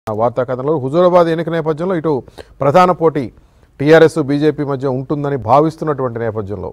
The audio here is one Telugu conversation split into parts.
వార్తా కథనంలో హుజూరాబాద్ ఎన్నిక నేపథ్యంలో ఇటు ప్రధాన పోటీ టీఆర్ఎస్ బీజేపీ మధ్య ఉంటుందని భావిస్తున్నటువంటి నేపథ్యంలో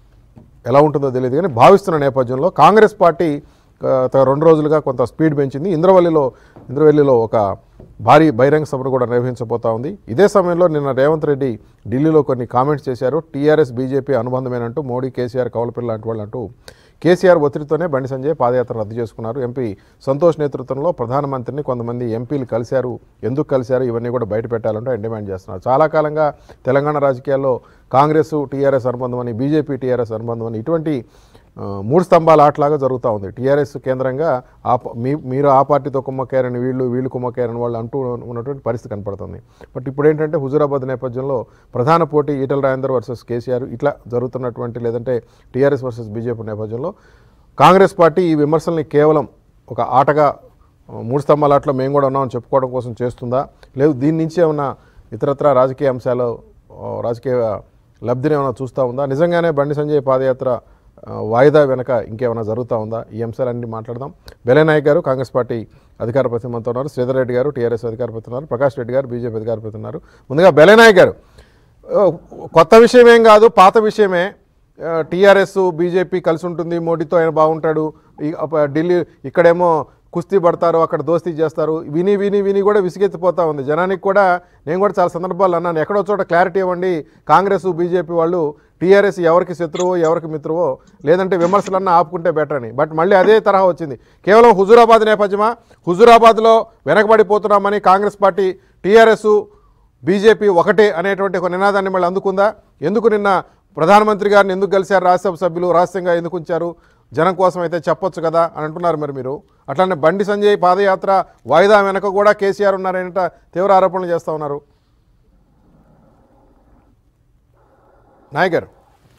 ఎలా ఉంటుందో తెలియదు కానీ భావిస్తున్న నేపథ్యంలో కాంగ్రెస్ పార్టీ గత రెండు రోజులుగా కొంత స్పీడ్ పెంచింది ఇంద్రవల్లిలో ఇంద్రవల్లిలో ఒక భారీ బహిరంగ సభను కూడా నిర్వహించబోతా ఉంది ఇదే సమయంలో నిన్న రేవంత్ రెడ్డి ఢిల్లీలో కొన్ని కామెంట్స్ చేశారు టీఆర్ఎస్ బీజేపీ అనుబంధమేనంటూ మోడీ కేసీఆర్ కౌలపిల్ల లాంటి వాళ్ళు అంటూ కేసీఆర్ ఒత్తిడితోనే బండి సంజయ్ పాదయాత్ర రద్దు చేసుకున్నారు ఎంపీ సంతోష్ నేతృత్వంలో ప్రధానమంత్రిని కొంతమంది ఎంపీలు కలిశారు ఎందుకు కలిశారు ఇవన్నీ కూడా బయట పెట్టాలంటూ ఆయన డిమాండ్ చేస్తున్నారు చాలా కాలంగా తెలంగాణ రాజకీయాల్లో కాంగ్రెస్ టీఆర్ఎస్ అనుబంధం అని బీజేపీ టీఆర్ఎస్ అనుబంధం అని ఇటువంటి ఆ, మూడు స్తంభాల ఆటలాగా జరుగుతూ ఉంది టీఆర్ఎస్ కేంద్రంగా ఆ ప- మీ మీరు ఆ పార్టీతో కుమ్మక్కారని వీళ్ళు వీళ్ళు కుమ్మక్కారని వాళ్ళు అంటూ ఉన్నటువంటి పరిస్థితి కనపడుతుంది బట్ ఇప్పుడు ఏంటంటే హుజూరాబాద్ నేపథ్యంలో ప్రధాన పోటీ ఈటల రాజేందర్ వర్సెస్ కేసీఆర్ ఇట్లా జరుగుతున్నటువంటి లేదంటే టీఆర్ఎస్ వర్సెస్ బీజేపీ నేపథ్యంలో కాంగ్రెస్ పార్టీ ఈ విమర్శల్ని కేవలం ఒక ఆటగా ఆ, మూడు స్తంభాల ఆటలో మేము కూడా ఉన్నామని చెప్పుకోవడం కోసం చేస్తుందా లేదు దీని నుంచి ఏమన్నా ఇతరత్ర రాజకీయ అంశాలు ఆ, రాజకీయ లబ్ధిని ఏమైనా చూస్తూ ఉందా నిజంగానే బండి సంజయ్ పాదయాత్ర ఆ, వాయిదా వెనక ఇంకేమైనా జరుగుతూ ఉందా ఈ అంశాలన్నీ మాట్లాడదాం బెలనాయక్ గారు కాంగ్రెస్ పార్టీ అధికార ప్రతినిధితో ఉన్నారు శ్రీధర్ రెడ్డి గారు టీఆర్ఎస్ అధికార ప్రతినిధి ఉన్నారు ప్రకాష్ రెడ్డి గారు బీజేపీ అధికార ప్రతినిధి ఉన్నారు ముందుగా బెలనాయక్ గారు ఓ, కొత్త విషయమేం కాదు పాత విషయమే టీఆర్ఎస్ బీజేపీ కలిసి ఉంటుంది మోడీతో ఆయన బాగుంటాడు ఈ అప్ప- ఢిల్లీ ఇక్కడేమో కుస్తీ పడతారు అక్కడ దోస్తీ చేస్తారు విని విని విని కూడా విసిగెత్తిపోతా ఉంది జనానికి కూడా నేను కూడా చాలా సందర్భాలు అన్నాను ఎక్కడో చోట క్లారిటీ ఇవ్వండి కాంగ్రెస్ బీజేపీ వాళ్ళు టీఆర్ఎస్ ఎవరికి శత్రువో ఎవరికి మిత్రువో లేదంటే విమర్శలన్నా ఆపుకుంటే బెటర్ అని బట్ మళ్ళీ అదే తరహా వచ్చింది కేవలం హుజూరాబాద్ నేపథ్యమా హుజూరాబాద్లో వెనకబడిపోతున్నామని కాంగ్రెస్ పార్టీ టీఆర్ఎస్ బీజేపీ ఒకటే అనేటువంటి ఒక నినాదాన్ని మళ్ళీ అందుకుందా ఎందుకు నిన్న ప్రధానమంత్రి గారిని ఎందుకు కలిశారు రాజ్యసభ సభ్యులు రహస్యంగా ఎందుకు ఉంచారు జనం కోసం అయితే చెప్పొచ్చు కదా అని అంటున్నారు మరి మీరు అట్లానే బండి సంజయ్ పాదయాత్ర వాయిదా వెనక కూడా కేసీఆర్ ఉన్నారనేట తీవ్ర ఆరోపణలు చేస్తూ ఉన్నారు నాయక్ గారు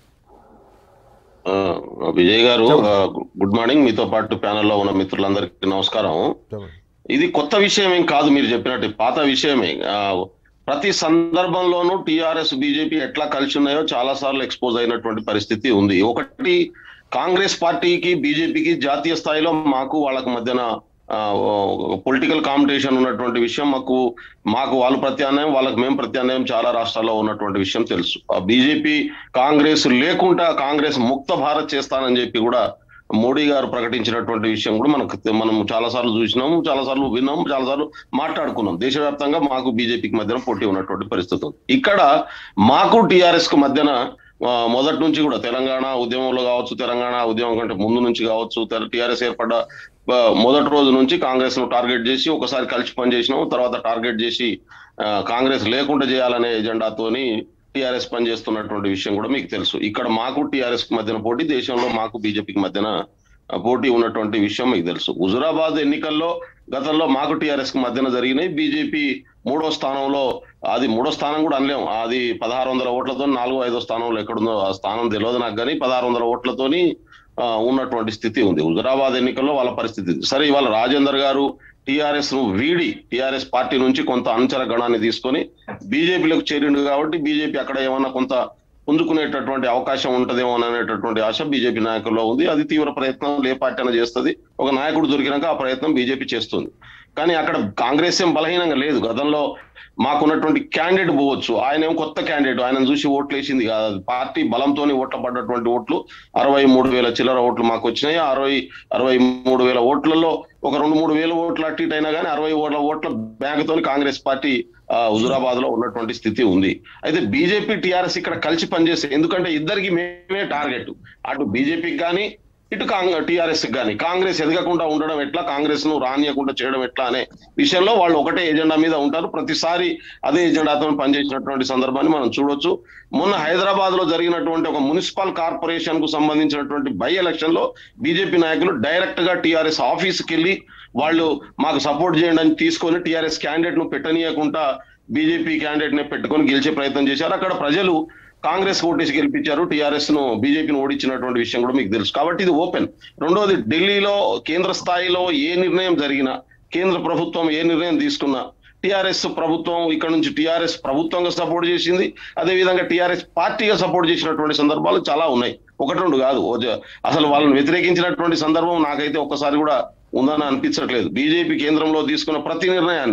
ఆ, విజయ్ గారు ఆ, గుడ్ మార్నింగ్ మీతో పాటు ప్యానెల్లో ఉన్న మిత్రులందరికీ నమస్కారం చెప్పండి. ఇది కొత్త విషయం ఏం కాదు మీరు చెప్పినట్టు పాత విషయమే ఆ, ప్రతి సందర్భంలోనూ టిఆర్ఎస్ బీజేపీ ఎట్లా కలిసి ఉన్నాయో చాలా సార్లు ఎక్స్పోజ్ అయినటువంటి పరిస్థితి ఉంది ఒకటి కాంగ్రెస్ పార్టీకి బీజేపీకి జాతీయ స్థాయిలో మాకు వాళ్ళకు మధ్యన పొలిటికల్ కాంపిటీషన్ ఉన్నటువంటి విషయం మాకు మాకు వాళ్ళు ప్రత్యామ్నాయం వాళ్ళకి మేము ప్రత్యామ్నాయం చాలా రాష్ట్రాల్లో ఉన్నటువంటి విషయం తెలుసు ఆ బీజేపీ కాంగ్రెస్ లేకుండా కాంగ్రెస్ ముక్త భారత్ చేస్తానని చెప్పి కూడా మోడీ గారు ప్రకటించినటువంటి విషయం కూడా మనకు తె- మనం చాలా సార్లు చూసినాము చాలా సార్లు విన్నాము చాలా సార్లు మాట్లాడుకున్నాం దేశవ్యాప్తంగా మాకు బీజేపీకి మధ్యన పోటీ ఉన్నటువంటి పరిస్థితి ఉంది ఇక్కడ మాకు టిఆర్ఎస్ కు మధ్యన ఆ, మొదటి నుంచి కూడా తెలంగాణ ఉద్యమంలో కావచ్చు తెలంగాణ ఉద్యమం కంటే ముందు నుంచి కావచ్చు టిఆర్ఎస్ ఏర్పడ్డ ఆ, మొదటి రోజు నుంచి కాంగ్రెస్ ను టార్గెట్ చేసి ఒకసారి కలిసి పనిచేసినాం తర్వాత టార్గెట్ చేసి ఆ, కాంగ్రెస్ లేకుండా చేయాలనే ఎజెండాతోని టిఆర్ఎస్ పనిచేస్తున్నటువంటి విషయం కూడా మీకు తెలుసు ఇక్కడ మాకు టిఆర్ఎస్ కి మధ్యన పోటీ దేశంలో మాకు బీజేపీకి మధ్యన ఆ, పోటీ ఉన్నటువంటి విషయం మీకు తెలుసు హుజురాబాద్ ఎన్నికల్లో గతంలో మాకు టిఆర్ఎస్ కి మధ్యన జరిగినాయి బీజేపీ మూడో స్థానంలో అది మూడో స్థానం కూడా అనలేం అది పదహారు వందల ఓట్లతో నాలుగో ఐదో స్థానంలో ఎక్కడుందో ఆ స్థానం తెలియదు నాకు కానీ పదహారు వందల ఓట్లతోని ఆ, ఉన్నటువంటి స్థితి ఉంది హుజురాబాద్ ఎన్నికల్లో వాళ్ళ పరిస్థితి ఇది. సరే ఇవాళ రాజేందర్ గారు టిఆర్ఎస్ ను వీడి టిఆర్ఎస్ పార్టీ నుంచి కొంత అనుచర గణాన్ని తీసుకొని బీజేపీలోకి చేరిండు కాబట్టి బీజేపీ అక్కడ ఏమన్నా కొంత పుంజుకునేటటువంటి అవకాశం ఉంటదేమో అనేటటువంటి ఆశ బీజేపీ నాయకుల్లో ఉంది అది తీవ్ర ప్రయత్నం ఏ పార్టీ అయినా చేస్తుంది ఒక నాయకుడు దొరికినాక ఆ ప్రయత్నం బీజేపీ చేస్తుంది కానీ అక్కడ కాంగ్రెస్ ఏం బలహీనంగా లేదు గతంలో మాకున్నటువంటి క్యాండిడేట్ పోవచ్చు ఆయన ఏం కొత్త క్యాండిడేట్ ఆయన చూసి ఓట్లు వేసింది కాదు అది పార్టీ బలంతోని ఓట్ల పడ్డటువంటి ఓట్లు అరవై మూడు వేల చిల్లర ఓట్లు మాకు వచ్చినాయి అరవై అరవై మూడు వేల ఓట్లలో ఒక రెండు మూడు వేల ఓట్లు అటు ఇటు అయినా కానీ అరవై ఓట్ల ఓట్ల బ్యాంక్ తోని కాంగ్రెస్ పార్టీ ఆ, హుజురాబాద్ లో ఉన్నటువంటి స్థితి ఉంది అయితే బీజేపీ టిఆర్ఎస్ ఇక్కడ కలిసి పనిచేస్తే ఎందుకంటే ఇద్దరికి మేమే టార్గెట్ అటు బీజేపీకి కానీ ఇటు టిఆర్ఎస్ కానీ కాంగ్రెస్ ఎదగకుండా ఉండడం ఎట్లా కాంగ్రెస్ ను రానియకుండా చేయడం ఎట్లా అనే విషయంలో వాళ్ళు ఒకటే ఎజెండా మీద ఉంటారు ప్రతిసారి అదే ఎజెండాతో పనిచేసినటువంటి సందర్భాన్ని మనం చూడొచ్చు మొన్న హైదరాబాద్ లో జరిగినటువంటి ఒక మున్సిపల్ కార్పొరేషన్ కు సంబంధించినటువంటి బై ఎలక్షన్ లో బీజేపీ నాయకులు డైరెక్ట్ గా టిఆర్ఎస్ ఆఫీస్కి వెళ్ళి వాళ్ళు మాకు సపోర్ట్ చేయండి అని తీసుకొని టిఆర్ఎస్ క్యాండిడేట్ ను పెట్టనీయకుండా బీజేపీ క్యాండిడేట్ ని పెట్టుకొని గెలిచే ప్రయత్నం చేశారు అక్కడ ప్రజలు కాంగ్రెస్ ఓటేసి గెలిపించారు టిఆర్ఎస్ ను బీజేపీని ఓడించినటువంటి విషయం కూడా మీకు తెలుసు కాబట్టి ఇది ఓపెన్ రెండోది ఢిల్లీలో కేంద్ర స్థాయిలో ఏ నిర్ణయం జరిగినా కేంద్ర ప్రభుత్వం ఏ నిర్ణయం తీసుకున్నా టిఆర్ఎస్ ప్రభుత్వం ఇక్కడ నుంచి టిఆర్ఎస్ ప్రభుత్వంగా సపోర్ట్ చేసింది అదే విధంగా టిఆర్ఎస్ పార్టీగా సపోర్ట్ చేసినటువంటి సందర్భాలు చాలా ఉన్నాయి ఒకటి రెండు కాదు ఓ జ- అసలు వాళ్ళని వ్యతిరేకించినటువంటి సందర్భం నాకైతే ఒక్కసారి కూడా ఉందని అనిపించట్లేదు బీజేపీ కేంద్రంలో తీసుకున్న ప్రతి నిర్ణయాన్ని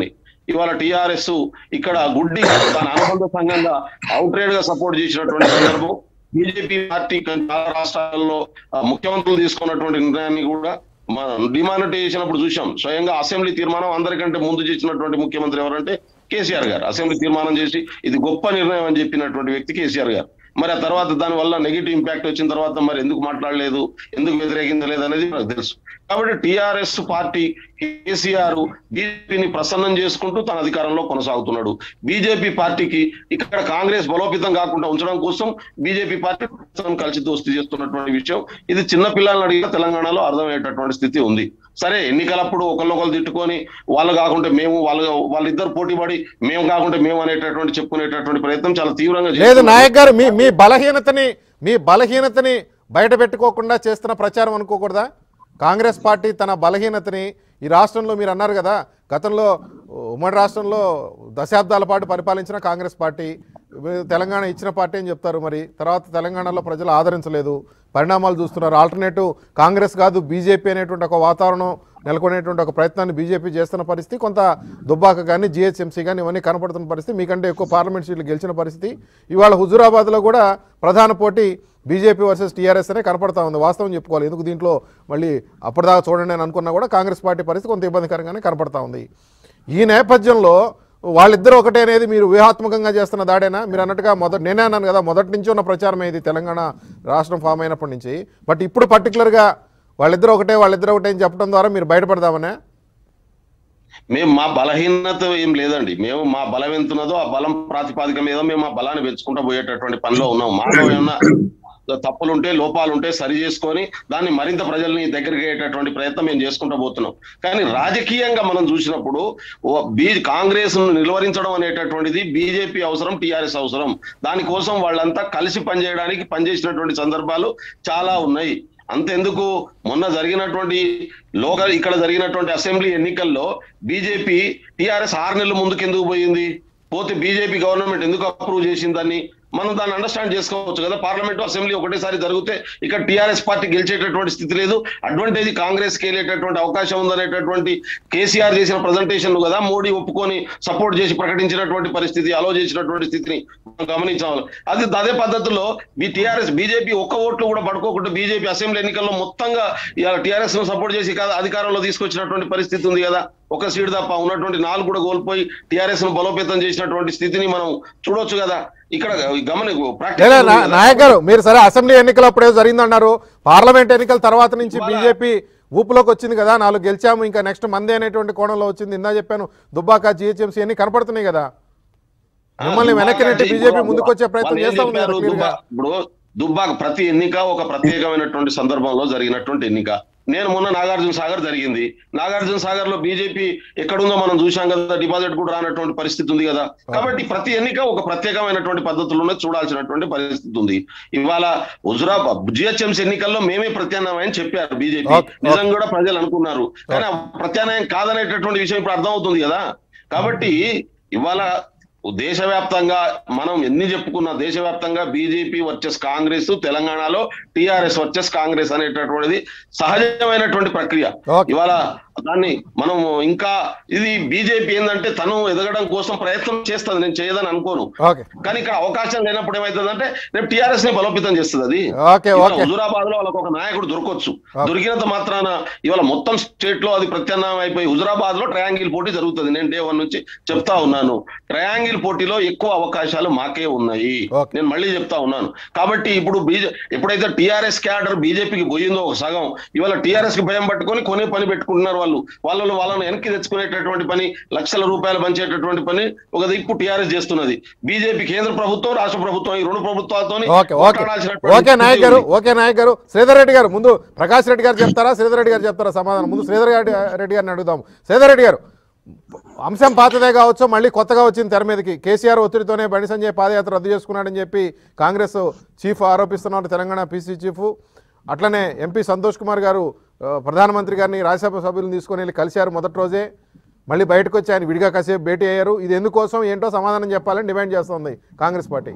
ఇవాళ టిఆర్ఎస్ ఇక్కడ గుడ్డిగా తన అనుబంధ సంఘంగా అవుట్రేడ్ గా సపోర్ట్ చేసినటువంటి సందర్భం బీజేపీ పార్టీ చాలా రాష్ట్రాల్లో ఆ, ముఖ్యమంత్రులు తీసుకున్నటువంటి నిర్ణయాన్ని కూడా డిమానిటైజ్ చేసినప్పుడు చూసాం స్వయంగా అసెంబ్లీ తీర్మానం అందరికంటే ముందు చేసినటువంటి ముఖ్యమంత్రి ఎవరంటే కేసీఆర్ గారు అసెంబ్లీ తీర్మానం చేసి ఇది గొప్ప నిర్ణయం అని చెప్పినటువంటి వ్యక్తి కేసీఆర్ గారు మరి ఆ తర్వాత దాని వల్ల నెగిటివ్ ఇంపాక్ట్ వచ్చిన తర్వాత మరి ఎందుకు మాట్లాడలేదు ఎందుకు వ్యతిరేకించలేదు అనేది నాకు తెలుసు కాబట్టి టిఆర్ఎస్ పార్టీ కేసీఆర్ బీజేపీని ప్రసన్నం చేసుకుంటూ తన అధికారంలో కొనసాగుతున్నాడు బీజేపీ పార్టీకి ఇక్కడ కాంగ్రెస్ బలోపేతం కాకుండా ఉంచడం కోసం బీజేపీ పార్టీ ప్రస్తుతం కలిసి దోస్తీ చేస్తున్నటువంటి విషయం ఇది చిన్న పిల్లల్ని అడిగిన తెలంగాణలో అర్థమయ్యేటటువంటి స్థితి ఉంది సరే ఎన్నికలప్పుడు ఒకళ్ళొకళ్ళు తిట్టుకొని వాళ్ళు కాకుంటే మేము వాళ్ళు వాళ్ళిద్దరు పోటీ పడి మేము కాకుంటే మేము అనేటటువంటి చెప్పుకునేటటువంటి ప్రయత్నం చాలా తీవ్రంగా లేదు చేస్తున్నారు. నాయక్ గారు మీ మీ బలహీనతని మీ బలహీనతని బయట పెట్టుకోకుండా చేస్తున్న ప్రచారం అనుకోకూడదా కాంగ్రెస్ పార్టీ తన బలహీనతని ఈ రాష్ట్రంలో మీరు అన్నారు కదా గతంలో ఉమ్మడి రాష్ట్రంలో దశాబ్దాల పాటు పరిపాలించిన కాంగ్రెస్ పార్టీ తెలంగాణ ఇచ్చిన పార్టీ అని చెప్తారు మరి తర్వాత తెలంగాణలో ప్రజలు ఆదరించలేదు పరిణామాలు చూస్తున్నారు ఆల్టర్నేటివ్ కాంగ్రెస్ కాదు బీజేపీ అనేటువంటి ఒక వాతావరణం నెలకొనేటువంటి ఒక ప్రయత్నాన్ని బీజేపీ చేస్తున్న పరిస్థితి కొంత దుబ్బాక కానీ జిహెచ్ఎంసీ కానీ ఇవన్నీ కనపడుతున్న పరిస్థితి మీకంటే ఎక్కువ పార్లమెంట్ సీట్లు గెలిచిన పరిస్థితి ఇవాళ హుజూరాబాద్లో కూడా ప్రధాన పోటీ బీజేపీ వర్సెస్ టీఆర్ఎస్ అనే కనపడతా ఉంది వాస్తవం చెప్పుకోవాలి ఎందుకు దీంట్లో మళ్ళీ అప్పటిదాకా చూడండి అని అనుకున్నా కూడా కాంగ్రెస్ పార్టీ పరిస్థితి కొంత ఇబ్బందికరంగానే కనపడతా ఉంది ఈ నేపథ్యంలో వాళ్ళిద్దరూ ఒకటే అనేది మీరు వ్యూహాత్మకంగా చేస్తున్న దాడేనా మీరు అన్నట్టుగా మొదట నేనే అన్నాను కదా మొదటి నుంచి ఉన్న ప్రచారమే ఇది తెలంగాణ రాష్ట్రం ఫామ్ అయినప్పటి నుంచి బట్ ఇప్పుడు పర్టికులర్గా వాళ్ళిద్దరూ ఒకటే వాళ్ళిద్దరూ ఒకటే అని చెప్పడం ద్వారా మీరు బయటపడదామనే మేము మా బలహీనత ఏం లేదండి మేము మా బలం ఎంత ఉన్నదో ఆ బలం ప్రాతిపాదిక మీద మేము మా బలాన్ని పెంచుకుంటూ పోయేటటువంటి పనిలో ఉన్నాం మాలో ఏమన్నా తప్పులుంటే లోపాలుంటే సరి చేసుకొని దాన్ని మరింత ప్రజల్ని దగ్గరికి అయ్యేటటువంటి ప్రయత్నం మేము చేసుకుంటూ పోతున్నాం కానీ రాజకీయంగా మనం చూసినప్పుడు ఓ బీ కాంగ్రెస్ ను నిలువరించడం అనేటటువంటిది బీజేపీ అవసరం టిఆర్ఎస్ అవసరం దానికోసం వాళ్ళంతా కలిసి పనిచేయడానికి పనిచేసినటువంటి సందర్భాలు చాలా ఉన్నాయి అంతెందుకు మొన్న జరిగినటువంటి లోకల్ ఇక్కడ జరిగినటువంటి అసెంబ్లీ ఎన్నికల్లో బీజేపీ టిఆర్ఎస్ ఆరు నెలల ముందుకు ఎందుకు పోయింది పోతే బీజేపీ గవర్నమెంట్ ఎందుకు అప్రూవ్ చేసింది దాన్ని మనం దాన్ని అండర్స్టాండ్ చేసుకోవచ్చు కదా పార్లమెంట్ అసెంబ్లీ ఒకటేసారి జరిగితే ఇక్కడ టిఆర్ఎస్ పార్టీ గెలిచేటటువంటి స్థితి లేదు అడ్వాంటేజ్ కాంగ్రెస్ కి వెళ్ళేటటువంటి అవకాశం ఉందనేటటువంటి కేసీఆర్ చేసిన ప్రజెంటేషన్ కదా మోడీ ఒప్పుకొని సపోర్ట్ చేసి ప్రకటించినటువంటి పరిస్థితి అలో చేసినటువంటి స్థితిని మనం గమనించాలి అది అదే పద్ధతిలో మీ టిఆర్ఎస్ బీజేపీ ఒక్క ఓట్లు కూడా పడుకోకుండా బీజేపీ అసెంబ్లీ ఎన్నికల్లో మొత్తంగా ఇవాళ టిఆర్ఎస్ ను సపోర్ట్ చేసి కదా అధికారంలో తీసుకొచ్చినటువంటి పరిస్థితి ఉంది కదా ఒక సీట్ తప్ప ఉన్నటువంటి నాలుగు కూడా కోల్పోయి టిఆర్ఎస్ ను బలోపేతం చేసినటువంటి స్థితిని మనం చూడొచ్చు కదా ఇక్కడ గమని లేదా ప్రాక్టికల్ నా- ఉంది కదా. నాయక్ గారు మీరు సరే అసెంబ్లీ ఎన్నికలు అప్పుడే జరిగిందన్నారు పార్లమెంట్ ఎన్నికల తర్వాత నుంచి ఇవాళ- బీజేపీ ఊపులోకి వచ్చింది కదా నాలుగు గెలిచాము ఇంకా నెక్స్ట్ మందే అనేటువంటి కోణంలో వచ్చింది ఇందా చెప్పాను దుబ్బాక జిహెచ్ఎంసీ అన్ని కనపడుతున్నాయి కదా మిమ్మల్ని వెనక్కి నెట్టి దుబ్బాక బీజేపీ ముందుకు వచ్చే ప్రయత్నం వాళ్ళు ఏం చేస్తా ఉంది కదా చెప్పారు? clear గా. దుబ్బా- ఇప్పుడు దుబ్బాక ప్రతి ఎన్నిక ఒక ప్రత్యేకమైనటువంటి సందర్భంలో జరిగినటువంటి ఎన్నిక నేను మొన్న నాగార్జున సాగర్ జరిగింది నాగార్జున సాగర్ లో బీజేపీ ఎక్కడుందో మనం చూసాం కదా డిపాజిట్ కూడా రానటువంటి పరిస్థితి ఉంది కదా కాబట్టి ప్రతి ఎన్నిక ఒక ప్రత్యేకమైనటువంటి పద్ధతుల్లోనే చూడాల్సినటువంటి పరిస్థితి ఉంది ఇవాళ హుజురాబాద్ జిహెచ్ఎంసీ ఎన్నికల్లో మేమే ప్రత్యామ్నాయం చెప్పారు బీజేపీ Okay, okay. నిజంగా కూడా ప్రజలు అనుకున్నారు కానీ ఆ ప్రత్యామ్నాయం కాదనేటటువంటి విషయం ఇప్పుడు అర్థమవుతుంది కదా కాబట్టి ఇవాళ దేశవ్యాప్తంగా మనం ఎన్ని చెప్పుకున్నా దేశవ్యాప్తంగా బీజేపీ వర్సెస్ కాంగ్రెస్ తెలంగాణలో టిఆర్ఎస్ వర్సెస్ కాంగ్రెస్ అనేటటువంటిది సహజమైనటువంటి ప్రక్రియ Okay. ఇవాళ దాన్ని మనం ఇంకా ఇది బీజేపీ ఏంటంటే తను ఎదగడం కోసం ప్రయత్నం చేస్తుంది నేను చేయదని అనుకోను ఓకే కానీ ఇక్కడ అవకాశం లేనప్పుడు ఏమైతుందంటే రేపు టిఆర్ఎస్ ని బలోపేతం చేస్తుంది అది ఓకే ఓకే హుజురాబాద్ లో వాళ్ళకి ఒక నాయకుడు దొరకొచ్చు Okay. దొరికినంత మాత్రాన ఇవాళ మొత్తం స్టేట్ లో అది ప్రత్యామ్నాయం అయిపోయి హుజురాబాద్ లో ట్రయాంగిల్ పోటీ జరుగుతుంది నేను డే వన్ నుంచి చెప్తా ఉన్నాను ట్రయాంగిల్ పోటీలో ఎక్కువ అవకాశాలు మాకే ఉన్నాయి Okay. నేను మళ్ళీ చెప్తా ఉన్నాను కాబట్టి ఇప్పుడు బీజే ఎప్పుడైతే టిఆర్ఎస్ క్యాడర్ బీజేపీకి పోయిందో ఒక సగం ఇవాళ టిఆర్ఎస్ కి భయం పట్టుకొని కొనే పని పెట్టుకుంటున్నారు వాళ్ళు వాళ్ళు వాళ్ళను వెనక్కి తెచ్చుకునేటటువంటి పని లక్షల రూపాయలు పంచేటటువంటి పని ఒక దిక్కు టిఆర్ఎస్ చేస్తున్నది బీజేపీ కేంద్ర ప్రభుత్వం రాష్ట్ర ప్రభుత్వం ఈ రెండు ప్రభుత్వాలతో ఓకే ఓకే ఓకే నాయక్ గారు ఓకే నాయక్ గారు శ్రీధర్ రెడ్డి గారు ముందు ప్రకాష్ రెడ్డి గారు చెప్తారా శ్రీధర్ రెడ్డి గారు చెప్తారా సమాధానం ముందు శ్రీధర్ రెడ్డి రెడ్డి గారిని అడుగుదాం శ్రీధర్ రెడ్డి గారు అంశం పాతదే కావచ్చు మళ్ళీ కొత్తగా వచ్చింది తెర మీదకి కేసీఆర్ ఒత్తిడితోనే బండి సంజయ్ పాదయాత్ర రద్దు చేసుకున్నాడని చెప్పి కాంగ్రెస్ చీఫ్ ఆరోపిస్తున్నారు తెలంగాణ పీసీ చీఫ్ అట్లనే ఎంపీ సంతోష్ కుమార్ గారు ఆ, ప్రధానమంత్రి గారిని రాజ్యసభ సభ్యులను తీసుకొని వెళ్ళి కలిశారు మొదటి రోజే మళ్ళీ బయటకు వచ్చి ఆయన విడిగా కాసేపు భేటీ అయ్యారు ఇది ఎందుకోసం ఏంటో సమాధానం చెప్పాలని డిమాండ్ చేస్తోంది కాంగ్రెస్ పార్టీ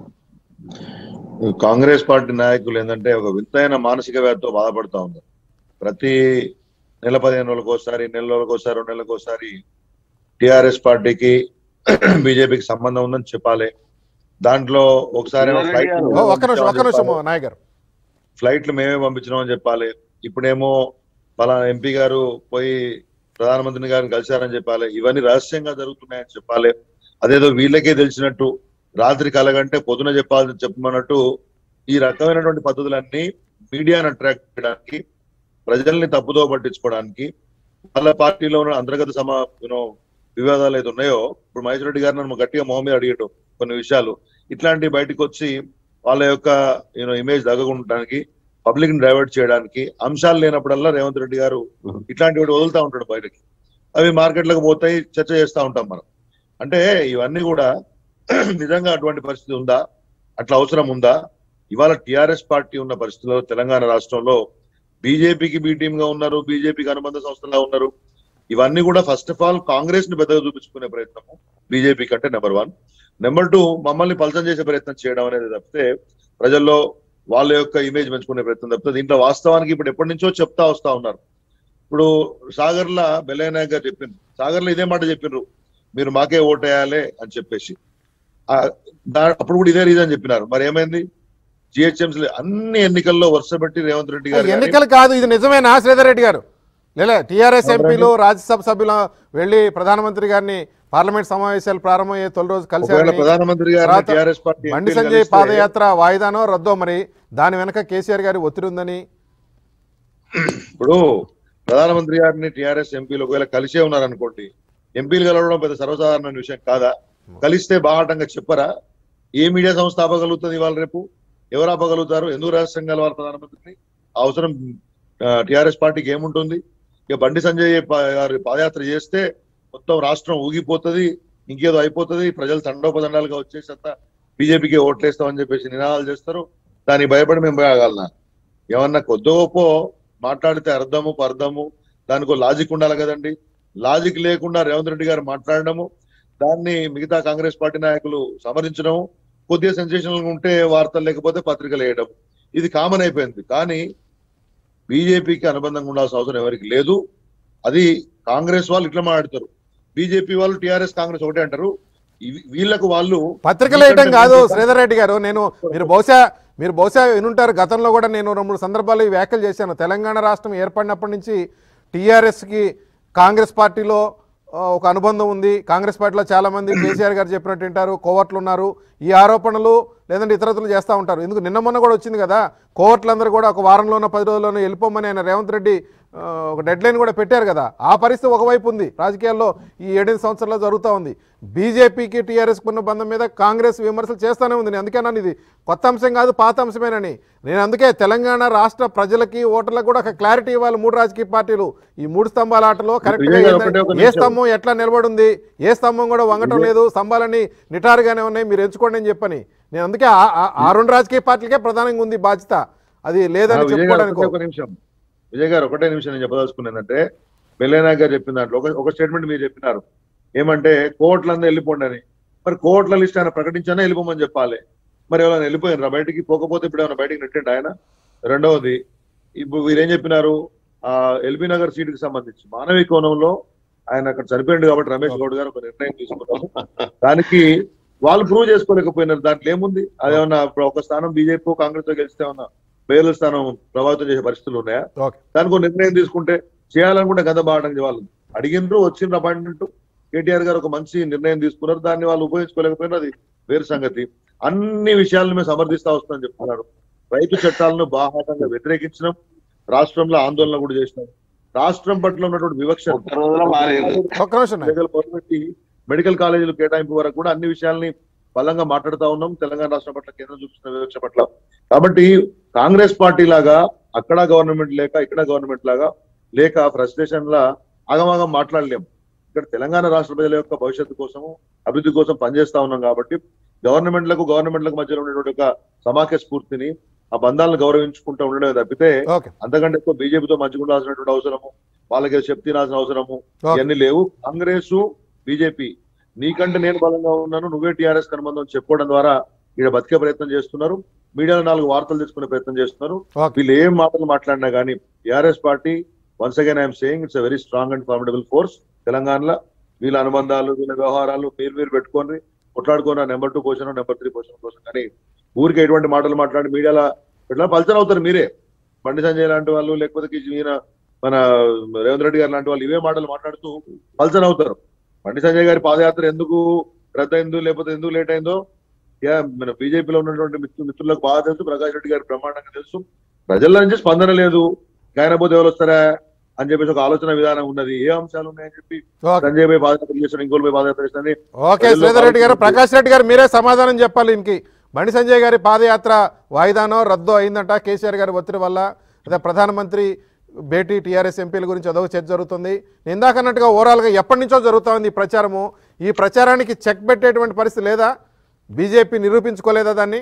కాంగ్రెస్ పార్టీ నాయకులు ఏంటంటే ఒక వింతైన మానసిక వ్యాధితో బాధపడతా ఉన్నారు ప్రతి నెల పదిహేను రోజులకు ఒకసారి నెల రోజులకు ఒకసారి రెండు నెలలకు ఒకసారి టిఆర్ఎస్ పార్టీకి బీజేపీకి సంబంధం ఉందని చెప్పాలి దాంట్లో ఒకసారి ఏమో ఫ్లైట్ ఓ, ఒక్క నిమిషం ఒక్క నిమిషం నాయక్ గారు ఫ్లైట్లు మేమే పంపించినాం అని చెప్పాలి ఇప్పుడేమో పలానా ఎంపీ గారు పోయి ప్రధానమంత్రి గారిని కలిశారని చెప్పాలి ఇవన్నీ రహస్యంగా జరుగుతున్నాయని చెప్పాలి అదేదో వీళ్ళకే తెలిసినట్టు రాత్రి కలగంటే పొద్దున చెప్పాల్సి చెప్పమన్నట్టు ఈ రకమైనటువంటి పద్ధతులన్నీ మీడియాను అట్రాక్ట్ చేయడానికి ప్రజల్ని తప్పుదో పట్టించుకోవడానికి వాళ్ళ పార్టీలో ఉన్న అంతర్గత సమా యూనో వివాదాలు ఏది ఉన్నాయో ఇప్పుడు మహేశ్వర రెడ్డి గారు నన్ను గట్టిగా మొహం మీద అడిగటం కొన్ని విషయాలు ఇట్లాంటివి బయటకు వచ్చి వాళ్ళ యొక్క యూనో ఇమేజ్ తగ్గకుండటానికి పబ్లిక్ ని డైవర్ట్ చేయడానికి అంశాలు లేనప్పుడల్లా రేవంత్ రెడ్డి గారు Mhm. ఇట్లాంటివి ఒకటి వదులుతా ఉంటాడు బయటకి అవి మార్కెట్లకు పోతాయి చర్చ చేస్తా ఉంటాం మనం అంటే ఇవన్నీ కూడా నిజంగా అటువంటి పరిస్థితి ఉందా అట్లా అవసరం ఉందా ఇవాళ టిఆర్ఎస్ పార్టీ ఉన్న పరిస్థితిలో తెలంగాణ రాష్ట్రంలో బీజేపీకి బి టీమ్ గా ఉన్నారు బీజేపీకి అనుబంధ సంస్థలా ఉన్నారు ఇవన్నీ కూడా ఫస్ట్ ఆఫ్ ఆల్ కాంగ్రెస్ ని పెద్దగా చూపించుకునే ప్రయత్నము బీజేపీ కంటే నెంబర్ వన్ నెంబర్ టూ మమ్మల్ని పలసం చేసే ప్రయత్నం చేయడం అనేది తప్పితే ప్రజల్లో వాళ్ళ యొక్క ఇమేజ్ పెంచుకునే ప్రయత్నం తప్పితే దీంట్లో వాస్తవానికి ఇప్పుడు ఎప్పటి నుంచో చెప్తా వస్తా ఉన్నారు ఇప్పుడు సాగర్ల బెల్లయ్య గారు చెప్పింది సాగర్లో ఇదే మాట చెప్పిండ్రు మీరు మాకే ఓటేయాలి అని చెప్పేసి ఆ, దా- అప్పుడు కూడా ఇదే రీజన్ చెప్పినారు మరి ఏమైంది జిహెచ్ఎంసీ అన్ని ఎన్నికల్లో వరుస పెట్టి రేవంత్ రెడ్డి గారు కానీ- ఎన్నికలు కాదు ఇది నిజమేనా శ్రీధర్ రెడ్డి గారు లేదా టీఆర్ఎస్ ఎంపీలు రాజ్యసభ సభ్యులు వెళ్ళి ప్రధానమంత్రి గారిని పార్లమెంట్ సమావేశాలు ప్రారంభమయ్యే తొలి రోజు ఒకవేళ కలిసి ప్రధానమంత్రి గారు తర్వాత టిఆర్ఎస్ పార్టీ బండి ఎంపీలు సంజయ్ కలిస్తే- పాదయాత్ర వాయిదానో రద్దో మరి దాని వెనక కేసీఆర్ గారి ఒత్తిడి ఉందని ఇప్పుడు ప్రధానమంత్రి గారిని టిఆర్ఎస్ ఎంపీలు ఒకవేళ కలిసే ఉన్నారనుకోండి ఎంపీలు కలవడం పెద్ద సర్వసాధారణ విషయం కాదా కలిస్తే బాహాటంగా చెప్పరా ఏ మీడియా సంస్థ ఆపగలుగుతుంది ఇవాళ రేపు ఎవరు ఆపగలుగుతారు ఎందుకు రహస్యం కలవాలి ప్రధానమంత్రిని ఆ అవసరం టిఆర్ఎస్ పార్టీకి ఏముంటుంది ఇక బండి సంజయ్ పా- గారి పాదయాత్ర చేస్తే మొత్తం రాష్ట్రం ఊగిపోతుంది ఇంకేదో అయిపోతుంది ప్రజలు తండోపదండాలుగా వచ్చేసంత బీజేపీకి ఓట్లేస్తామని చెప్పేసి నినాదాలు చేస్తారు దానికి భయపడి మేము పోయగలనా ఏమన్నా కొద్దిగోపో మాట్లాడితే అర్థము పర్థము దానికి లాజిక్ ఉండాలి కదండి లాజిక్ లేకుండా రేవంత్ రెడ్డి గారు మాట్లాడడము దాన్ని మిగతా కాంగ్రెస్ పార్టీ నాయకులు సమరించడం కొద్దిగా సెన్సేషనల్ ఉంటే వార్తలు లేకపోతే పత్రికలు వేయడం ఇది కామన్ అయిపోయింది కానీ బీజేపీకి అనుబంధంగా ఉండాల్సిన అవసరం ఎవరికి లేదు అది కాంగ్రెస్ వాళ్ళు ఇట్లా మాట్లాడతారు బీజేపీ వాళ్ళు టిఆర్ఎస్ కాంగ్రెస్ ఒకటే అంటారు ఇవి- వీళ్ళకు వాళ్ళు పత్రికలు వేయటం కాదు శ్రీధర్ రెడ్డి గారు నేను మీరు బహుశా మీరు బహుశా వినుంటారు గతంలో కూడా నేను రెండు మూడు సందర్భాల్లో ఈ వ్యాఖ్యలు చేశాను తెలంగాణ రాష్ట్రం ఏర్పడినప్పటి నుంచి టీఆర్ఎస్కి కాంగ్రెస్ పార్టీలో ఆ, ఒక అనుబంధం ఉంది కాంగ్రెస్ పార్టీలో చాలా మంది కేసీఆర్ గారు చెప్పినట్టు వింటారు కోవట్లు ఉన్నారు ఈ ఆరోపణలు లేదంటే ఇతరత్రులు చేస్తూ ఉంటారు ఎందుకు నిన్న మొన్న కూడా వచ్చింది కదా కోవట్లందరూ కూడా ఒక వారంలోనో పది రోజుల్లోనో వెళ్ళిపోమని ఆయన రేవంత్ రెడ్డి ఆ, ఒక డెడ్ లైన్ కూడా పెట్టారు కదా ఆ పరిస్థితి ఒకవైపు ఉంది రాజకీయాల్లో ఈ ఏడెనిమిది సంవత్సరాల్లో జరుగుతూ ఉంది బీజేపీకి టీఆర్ఎస్కి ఉన్న బంధం మీద కాంగ్రెస్ విమర్శలు చేస్తూనే ఉంది నేను అందుకే అన్నాను ఇది కొత్త అంశం కాదు పాత అంశమేనని నేను అందుకే తెలంగాణ రాష్ట్ర ప్రజలకి ఓటర్లకు కూడా ఒక క్లారిటీ ఇవ్వాలి మూడు రాజకీయ పార్టీలు ఈ మూడు స్తంభాల ఆటలో కరెక్ట్గా విజయ్ గారు ఏందని- ఒకటే ఒక ఏ నిమిషం. స్తంభం ఎట్లా నిలబడింది ఏ స్తంభం కూడా వంగటం లేదు స్తంభాలన్నీ నిటారుగానే ఉన్నాయి మీరు ఎంచుకోండి అని చెప్పని నేను అందుకే ఆ- ఆ- ఆ రెండు రాజకీయ పార్టీలకే ప్రధానంగా ఉంది బాధ్యత అది ఆ, లేదని విజయ్ గారు చెప్పుకోవడానికి ఒకటే ఒక నిమిషం విజయ్ గారు ఒకటే నిమిషం నేను చెప్పదలుచుకున్నానంటే బెల్లనాయక్ గారు చెప్పిన దాంట్లో ఒక ఒక స్టేట్మెంట్ మీరు చెప్పినారు ఏమంటే కోట్లందరూ వెళ్ళిపోండి అని మరి కోట్ల లిస్ట్ ఆయన ప్రకటించానే వెళ్ళిపోమని చెప్పాలి మరి ఎవరైనా వెళ్ళిపోయినరా బయటికి పోకపోతే ఇప్పుడు ఏమైనా బయటికి నెట్టండి ఆయన రెండవది ఇప్పుడు వీరేం చెప్పినారు ఆ ఎల్బీ నగర్ సీటుకి సంబంధించి మానవీ కోణంలో ఆయన అక్కడ చనిపోయింది కాబట్టి రమేష్ గౌడ్ గారు ఒక నిర్ణయం తీసుకున్నారు దానికి వాళ్ళు ప్రూవ్ చేసుకోలేకపోయినారు దాంట్లో ఏముంది అదేమన్నా ఇప్పుడు ఒక స్థానం బీజేపీ కాంగ్రెస్ తో గెలిస్తే ఏమన్నా బేర్ల స్థానం ప్రభావితం చేసే పరిస్థితులు ఉన్నాయా ఓకే దానికి ఒక నిర్ణయం తీసుకుంటే చేయాలనుకుంటే గత బాగడానికి వాళ్ళు అడిగినరు వచ్చిండ్రు అపాయింట్మెంట్ కేటీఆర్ గారు ఒక మంచి నిర్ణయం తీసుకున్నారు దాన్ని వాళ్ళు ఉపయోగించుకోలేకపోయినా అది వేరు సంగతి అన్ని విషయాలను మేము సమర్థిస్తా వస్తామని చెప్తున్నారు రైతు చట్టాలను బాహాటంగా వ్యతిరేకించడం రాష్ట్రంలో ఆందోళన కూడా చేసినాం రాష్ట్రం పట్ల ఉన్నటువంటి వివక్ష ఒక్క రోజులో మారింది ఒక్క నిమిషం నాయక్. మెడికల్ మొదలుపెట్టి మెడికల్ కాలేజీలు కేటాయింపు వరకు కూడా అన్ని విషయాల్ని బలంగా మాట్లాడుతా ఉన్నాం తెలంగాణ రాష్ట్రం పట్ల కేంద్రం చూపిస్తున్న వివక్ష పట్ల కాబట్టి కాంగ్రెస్ పార్టీ లాగా అక్కడ గవర్నమెంట్ లేక ఇక్కడ గవర్నమెంట్ లాగా లేక ఫ్రస్ట్రేషన్ లా ఆగమాగం మాట్లాడలేం ఇక్కడ తెలంగాణ రాష్ట్ర ప్రజల యొక్క భవిష్యత్తు కోసము అభివృద్ధి కోసం పనిచేస్తా ఉన్నాం కాబట్టి గవర్నమెంట్లకు గవర్నమెంట్లకు మధ్యలో ఉన్నటువంటి ఒక సమాఖ్య స్ఫూర్తిని ఆ బంధాలను గౌరవించుకుంటూ ఉండడమే తప్పితే ఓకే అంతకంటే ఎక్కువ బీజేపీతో మంచిగా ఉండాల్సినటువంటి అవసరము వాళ్ళకి ఏదో చెప్తినాల్సిన అవసరము ఓకే. ఇవన్నీ లేవు కాంగ్రెస్ బీజేపీ నీకంటే నేను బలంగా ఉన్నాను నువ్వే టీఆర్ఎస్ కనుబంధం చెప్పుకోవడం ద్వారా ఇక్కడ బతికే ప్రయత్నం చేస్తున్నారు మీడియాలో నాలుగు వార్తలు తెచ్చుకునే ప్రయత్నం చేస్తున్నారు ఓకే వీళ్ళు ఏం మాటలు మాట్లాడినా కానీ TRS party once again I'm saying it's very strong and formidable force తెలంగాణలో వీళ్ళ అనుబంధాలు వీళ్ళ వ్యవహారాలు మీరు మీరు పెట్టుకొని కొట్లాడుకొని number two position number three position కోసం కానీ ఊరికి ఎటువంటి మాటలు మాట్లాడి మీడియాలో పెట్టినా పల్చర్ అవుతారు మీరే బండి సంజయ్ లాంటి వాళ్ళు లేకపోతే కి- ఈయన మన రేవంత్ రెడ్డి గారు లాంటి వాళ్ళు ఇవే మాటలు మాట్లాడుతూ పల్చర్ అవుతారు బండి సంజయ్ గారి పాదయాత్ర ఎందుకు రద్దయిందో లేకపోతే ఎందుకు లేట్ అయిందో యా, మన బీజేపీలో ఉన్నటువంటి మిత్రు మిత్రులకు బాగా తెలుసు ప్రకాష్ రెడ్డి గారికి బ్రహ్మాండంగా తెలుసు ప్రజల నుంచి స్పందన లేదు గాయనపోతే ఎవరు వస్తారా అని చెప్పేసి ఒక ఆలోచన విధానం ఉన్నది ఏ అంశాలు ఉన్నాయని చెప్పి ఓకే. సంజయ్ భాయ్ పాదయాత్ర చేస్తాడు ఇంకోటి పోయి పాదయాత్ర చేస్తాడని ఓకే ప్రజల్లో శ్రీధర్ రెడ్డి గారు భావిస్తున్నారు. ప్రకాష్ రెడ్డి గారు మీరే సమాధానం చెప్పాలి ఇంకి బండి సంజయ్ గారి పాదయాత్ర వాయిదానో రద్దు అయిందంట కేసీఆర్ గారి ఒత్తిడి వల్ల అదే ప్రధానమంత్రి భేటీ టీఆర్ఎస్ ఎంపీల గురించి అదొక చర్చ జరుగుతుంది నేను ఇందాక అన్నట్టుగా ఓవరాల్గా ఎప్పటి నుంచో జరుగుతూ ఉంది ఈ ప్రచారము ఈ ప్రచారానికి చెక్ పెట్టేటువంటి పరిస్థితి లేదా బీజేపీ నిరూపించుకోలేదా దాన్ని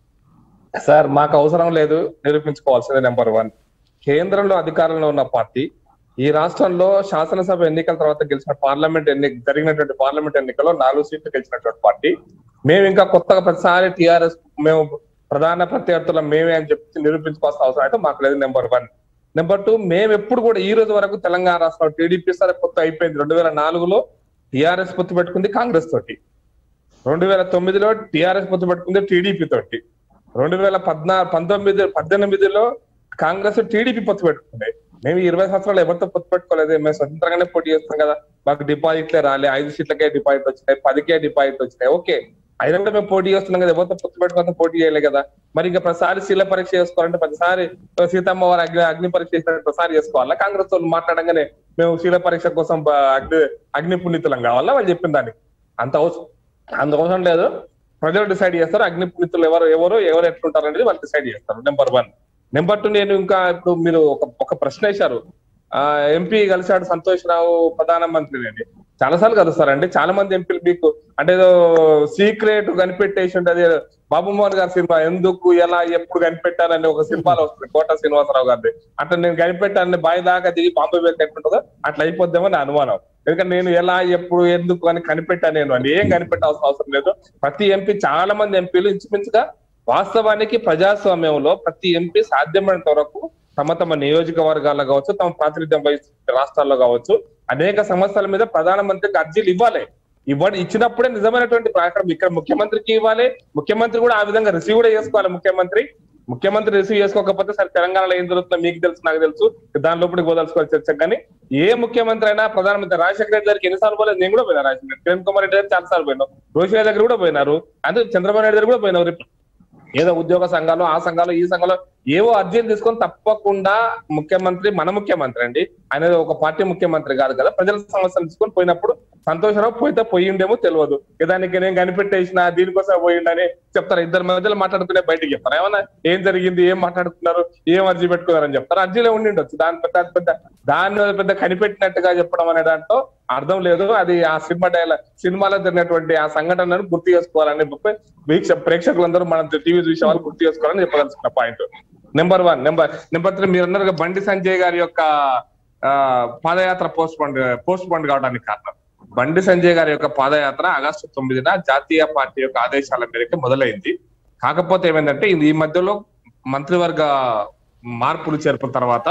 సార్ మాకు అవసరం లేదు నిరూపించుకోవాల్సిందే నెంబర్ వన్ కేంద్రంలో అధికారంలో ఉన్న పార్టీ ఈ రాష్ట్రంలో శాసనసభ ఎన్నికల తర్వాత గెలిచిన పార్లమెంట్ ఎన్ని జరిగినటువంటి పార్లమెంట్ ఎన్నికల్లో నాలుగు సీట్లు గెలిచినటువంటి పార్టీ మేము ఇంకా కొత్తగా ప్రతిసారి టిఆర్ఎస్ మేము ప్రధాన ప్రత్యర్థులం మేమే అని చెప్పి నిరూపించుకోవాల్సిన అవసరం అయితే మాకు లేదు నెంబర్ వన్ నెంబర్ టూ మేము ఎప్పుడు కూడా ఈ రోజు వరకు తెలంగాణ రాష్ట్రంలో టీడీపీ సరే కొత్త అయిపోయింది రెండు వేల నాలుగులో టిఆర్ఎస్ పొత్తు పెట్టుకుంది కాంగ్రెస్ తోటి రెండు వేల తొమ్మిదిలో టిఆర్ఎస్ పొత్తు పెట్టుకుంది టీడీపీ తోటి రెండు వేల పద్నా పంతొమ్మిది పద్దెనిమిదిలో కాంగ్రెస్ టీడీపీ పొత్తు పెట్టుకుంది మేము ఇరవై సంవత్సరాలు ఎవరితో పొత్తు పెట్టుకోలేదు మేము స్వతంత్రంగానే పోటీ చేస్తాం కదా మాకు డిపాజిట్లే రాలే ఐదు సీట్లకే డిపాజిట్ వచ్చినాయి పదికే డిపాజిట్ వచ్చినాయి ఓకే అయినా కూడా మేము పోటీ చేస్తున్నాం కదా ఎవరితో పొత్తు పెట్టుకుంటే పోటీ చేయలే కదా మరి ఇంకా ప్రతిసారి శీల పరీక్ష చేసుకోవాలంటే ప్రతిసారి సీతమ్మ వారి అగ్ని అగ్ని పరీక్ష చేసినట్టు ప్రతిసారి చేసుకోవాలా కాంగ్రెస్ వాళ్ళు మాట్లాడంగానే మేము శీల పరీక్ష కోసం బ- అగ్ని అగ్ని పుణ్యతులం కావాలా వాళ్ళు చెప్పిన దానికి అంత అవసరం అంత అవసరం లేదు ప్రజలు డిసైడ్ చేస్తారు అగ్ని పుణ్యతులు ఎవరు ఎవరు ఎవరు ఎట్లుంటారు అనేది వాళ్ళు డిసైడ్ చేస్తారు నెంబర్ వన్ నెంబర్ టూ నేను ఇంకా ఇప్పుడు మీరు ఒక ఒక ప్రశ్న వేశారు ఆ ఎంపీ కలిశాడు సంతోష్ రావు ప్రధానమంత్రి అండి చాలా సార్లు కలుస్తారండి చాలా మంది ఎంపీలు మీకు అంటే ఏదో సీక్రెట్ కనిపెట్టేసి ఉంటుంది బాబు మోహన్ గారి సినిమా ఎందుకు ఎలా ఎప్పుడు కనిపెట్టారని ఒక సినిమాలో వస్తుంది కోట శ్రీనివాసరావు గారిది అట్లా నేను కనిపెట్టానని బాయి దాకా దిగి బాంబే వెళ్ళి కనిపెట్టదో అట్లా అయిపోద్దామని నా అనుమానం ఎందుకంటే నేను ఎలా ఎప్పుడు ఎందుకు అని కనిపెట్టాను నేను అని ఏం కనిపెట్టాల్సిన అవసరం లేదు ప్రతి ఎంపీ చాలా మంది ఎంపీలు ఇంచుమించుగా వాస్తవానికి ప్రజాస్వామ్యంలో ప్రతి ఎంపీ సాధ్యమైనంత వరకు తమ తమ నియోజకవర్గాల్లో కావచ్చు తమ ప్రాతినిధ్యం వహిస్తున్న రాష్ట్రాల్లో కావచ్చు అనేక సమస్యల మీద ప్రధానమంత్రికి అర్జీలు ఇవ్వాలి ఇవ్వడం ఇచ్చినప్పుడే నిజమైనటువంటి ప్రకారం ఇక్కడ ముఖ్యమంత్రికి ఇవ్వాలి ముఖ్యమంత్రి కూడా ఆ విధంగా రిసీవ్ కూడా చేసుకోవాలి ముఖ్యమంత్రి ముఖ్యమంత్రి రిసీవ్ చేసుకోకపోతే సరే తెలంగాణలో ఏం జరుగుతుందో మీకు తెలుసు నాకు తెలుసు దాని లోపలికి పోదాల్సుకోవాలి చర్చ కానీ ఏ ముఖ్యమంత్రి అయినా ప్రధానమంత్రి రాజశేఖర రెడ్డి గారికి ఎన్నిసార్లు పోలేదు నేను కూడా పోయినా రాజశేఖర రెడ్డి కిరణ్ కుమార్ రెడ్డి గారు చాలా సార్లు పోయినాం రోషి గారి దగ్గర కూడా పోయినారు అందుకే చంద్రబాబు నాయుడు దగ్గర కూడా పోయినారు ఏదో ఉద్యోగ సంఘాలు ఆ సంఘాలు ఈ సంఘాలు ఏవో అర్జీలు తీసుకొని తప్పకుండా ముఖ్యమంత్రి మన ముఖ్యమంత్రి అండి ఆయన ఒక పార్టీ ముఖ్యమంత్రి కాదు కదా ప్రజల సమస్యలు తీసుకొని పోయినప్పుడు సంతోషరావు పోయితే పోయిండేమో తెలియదు దానికి నేను కనిపెట్టేసిన దీనికోసం పోయిండని చెప్తారు ఇద్దరు మధ్యలో మాట్లాడుకునే బయటికి చెప్తారు ఏమన్నా ఏం జరిగింది ఏం మాట్లాడుకున్నారు ఏం అర్జీ పెట్టుకున్నారని చెప్తారు అర్జీలో ఉండి ఉండొచ్చు దాని పెద్ద అది పెద్ద దాన్ని పెద్ద కనిపెట్టినట్టుగా చెప్పడం అనే దాంట్లో అర్థం లేదు అది ఆ సినిమా డైలాగ్ సినిమాలో జరిగినటువంటి ఆ సంఘటనను గుర్తు చేసుకోవాలని చెప్పి వీక్ష ప్రేక్షకులందరూ మన టీవీ చూసే వాళ్ళు గుర్తు చేసుకోవాలని చెప్పదలుచుకున్న point number one number number three మీరు అన్నారు కదా, బండి సంజయ్ గారి యొక్క ఆ, padayatra postpone postpone కావడానికి కారణం బండి సంజయ్ గారి యొక్క పాదయాత్ర ఆగస్టు తొమ్మిదిన జాతీయ పార్టీ యొక్క ఆదేశాల మేరకు మొదలైంది కాకపోతే ఏమైందంటే ఇది ఈ మధ్యలో మంత్రివర్గ మార్పులు చేర్పుల తర్వాత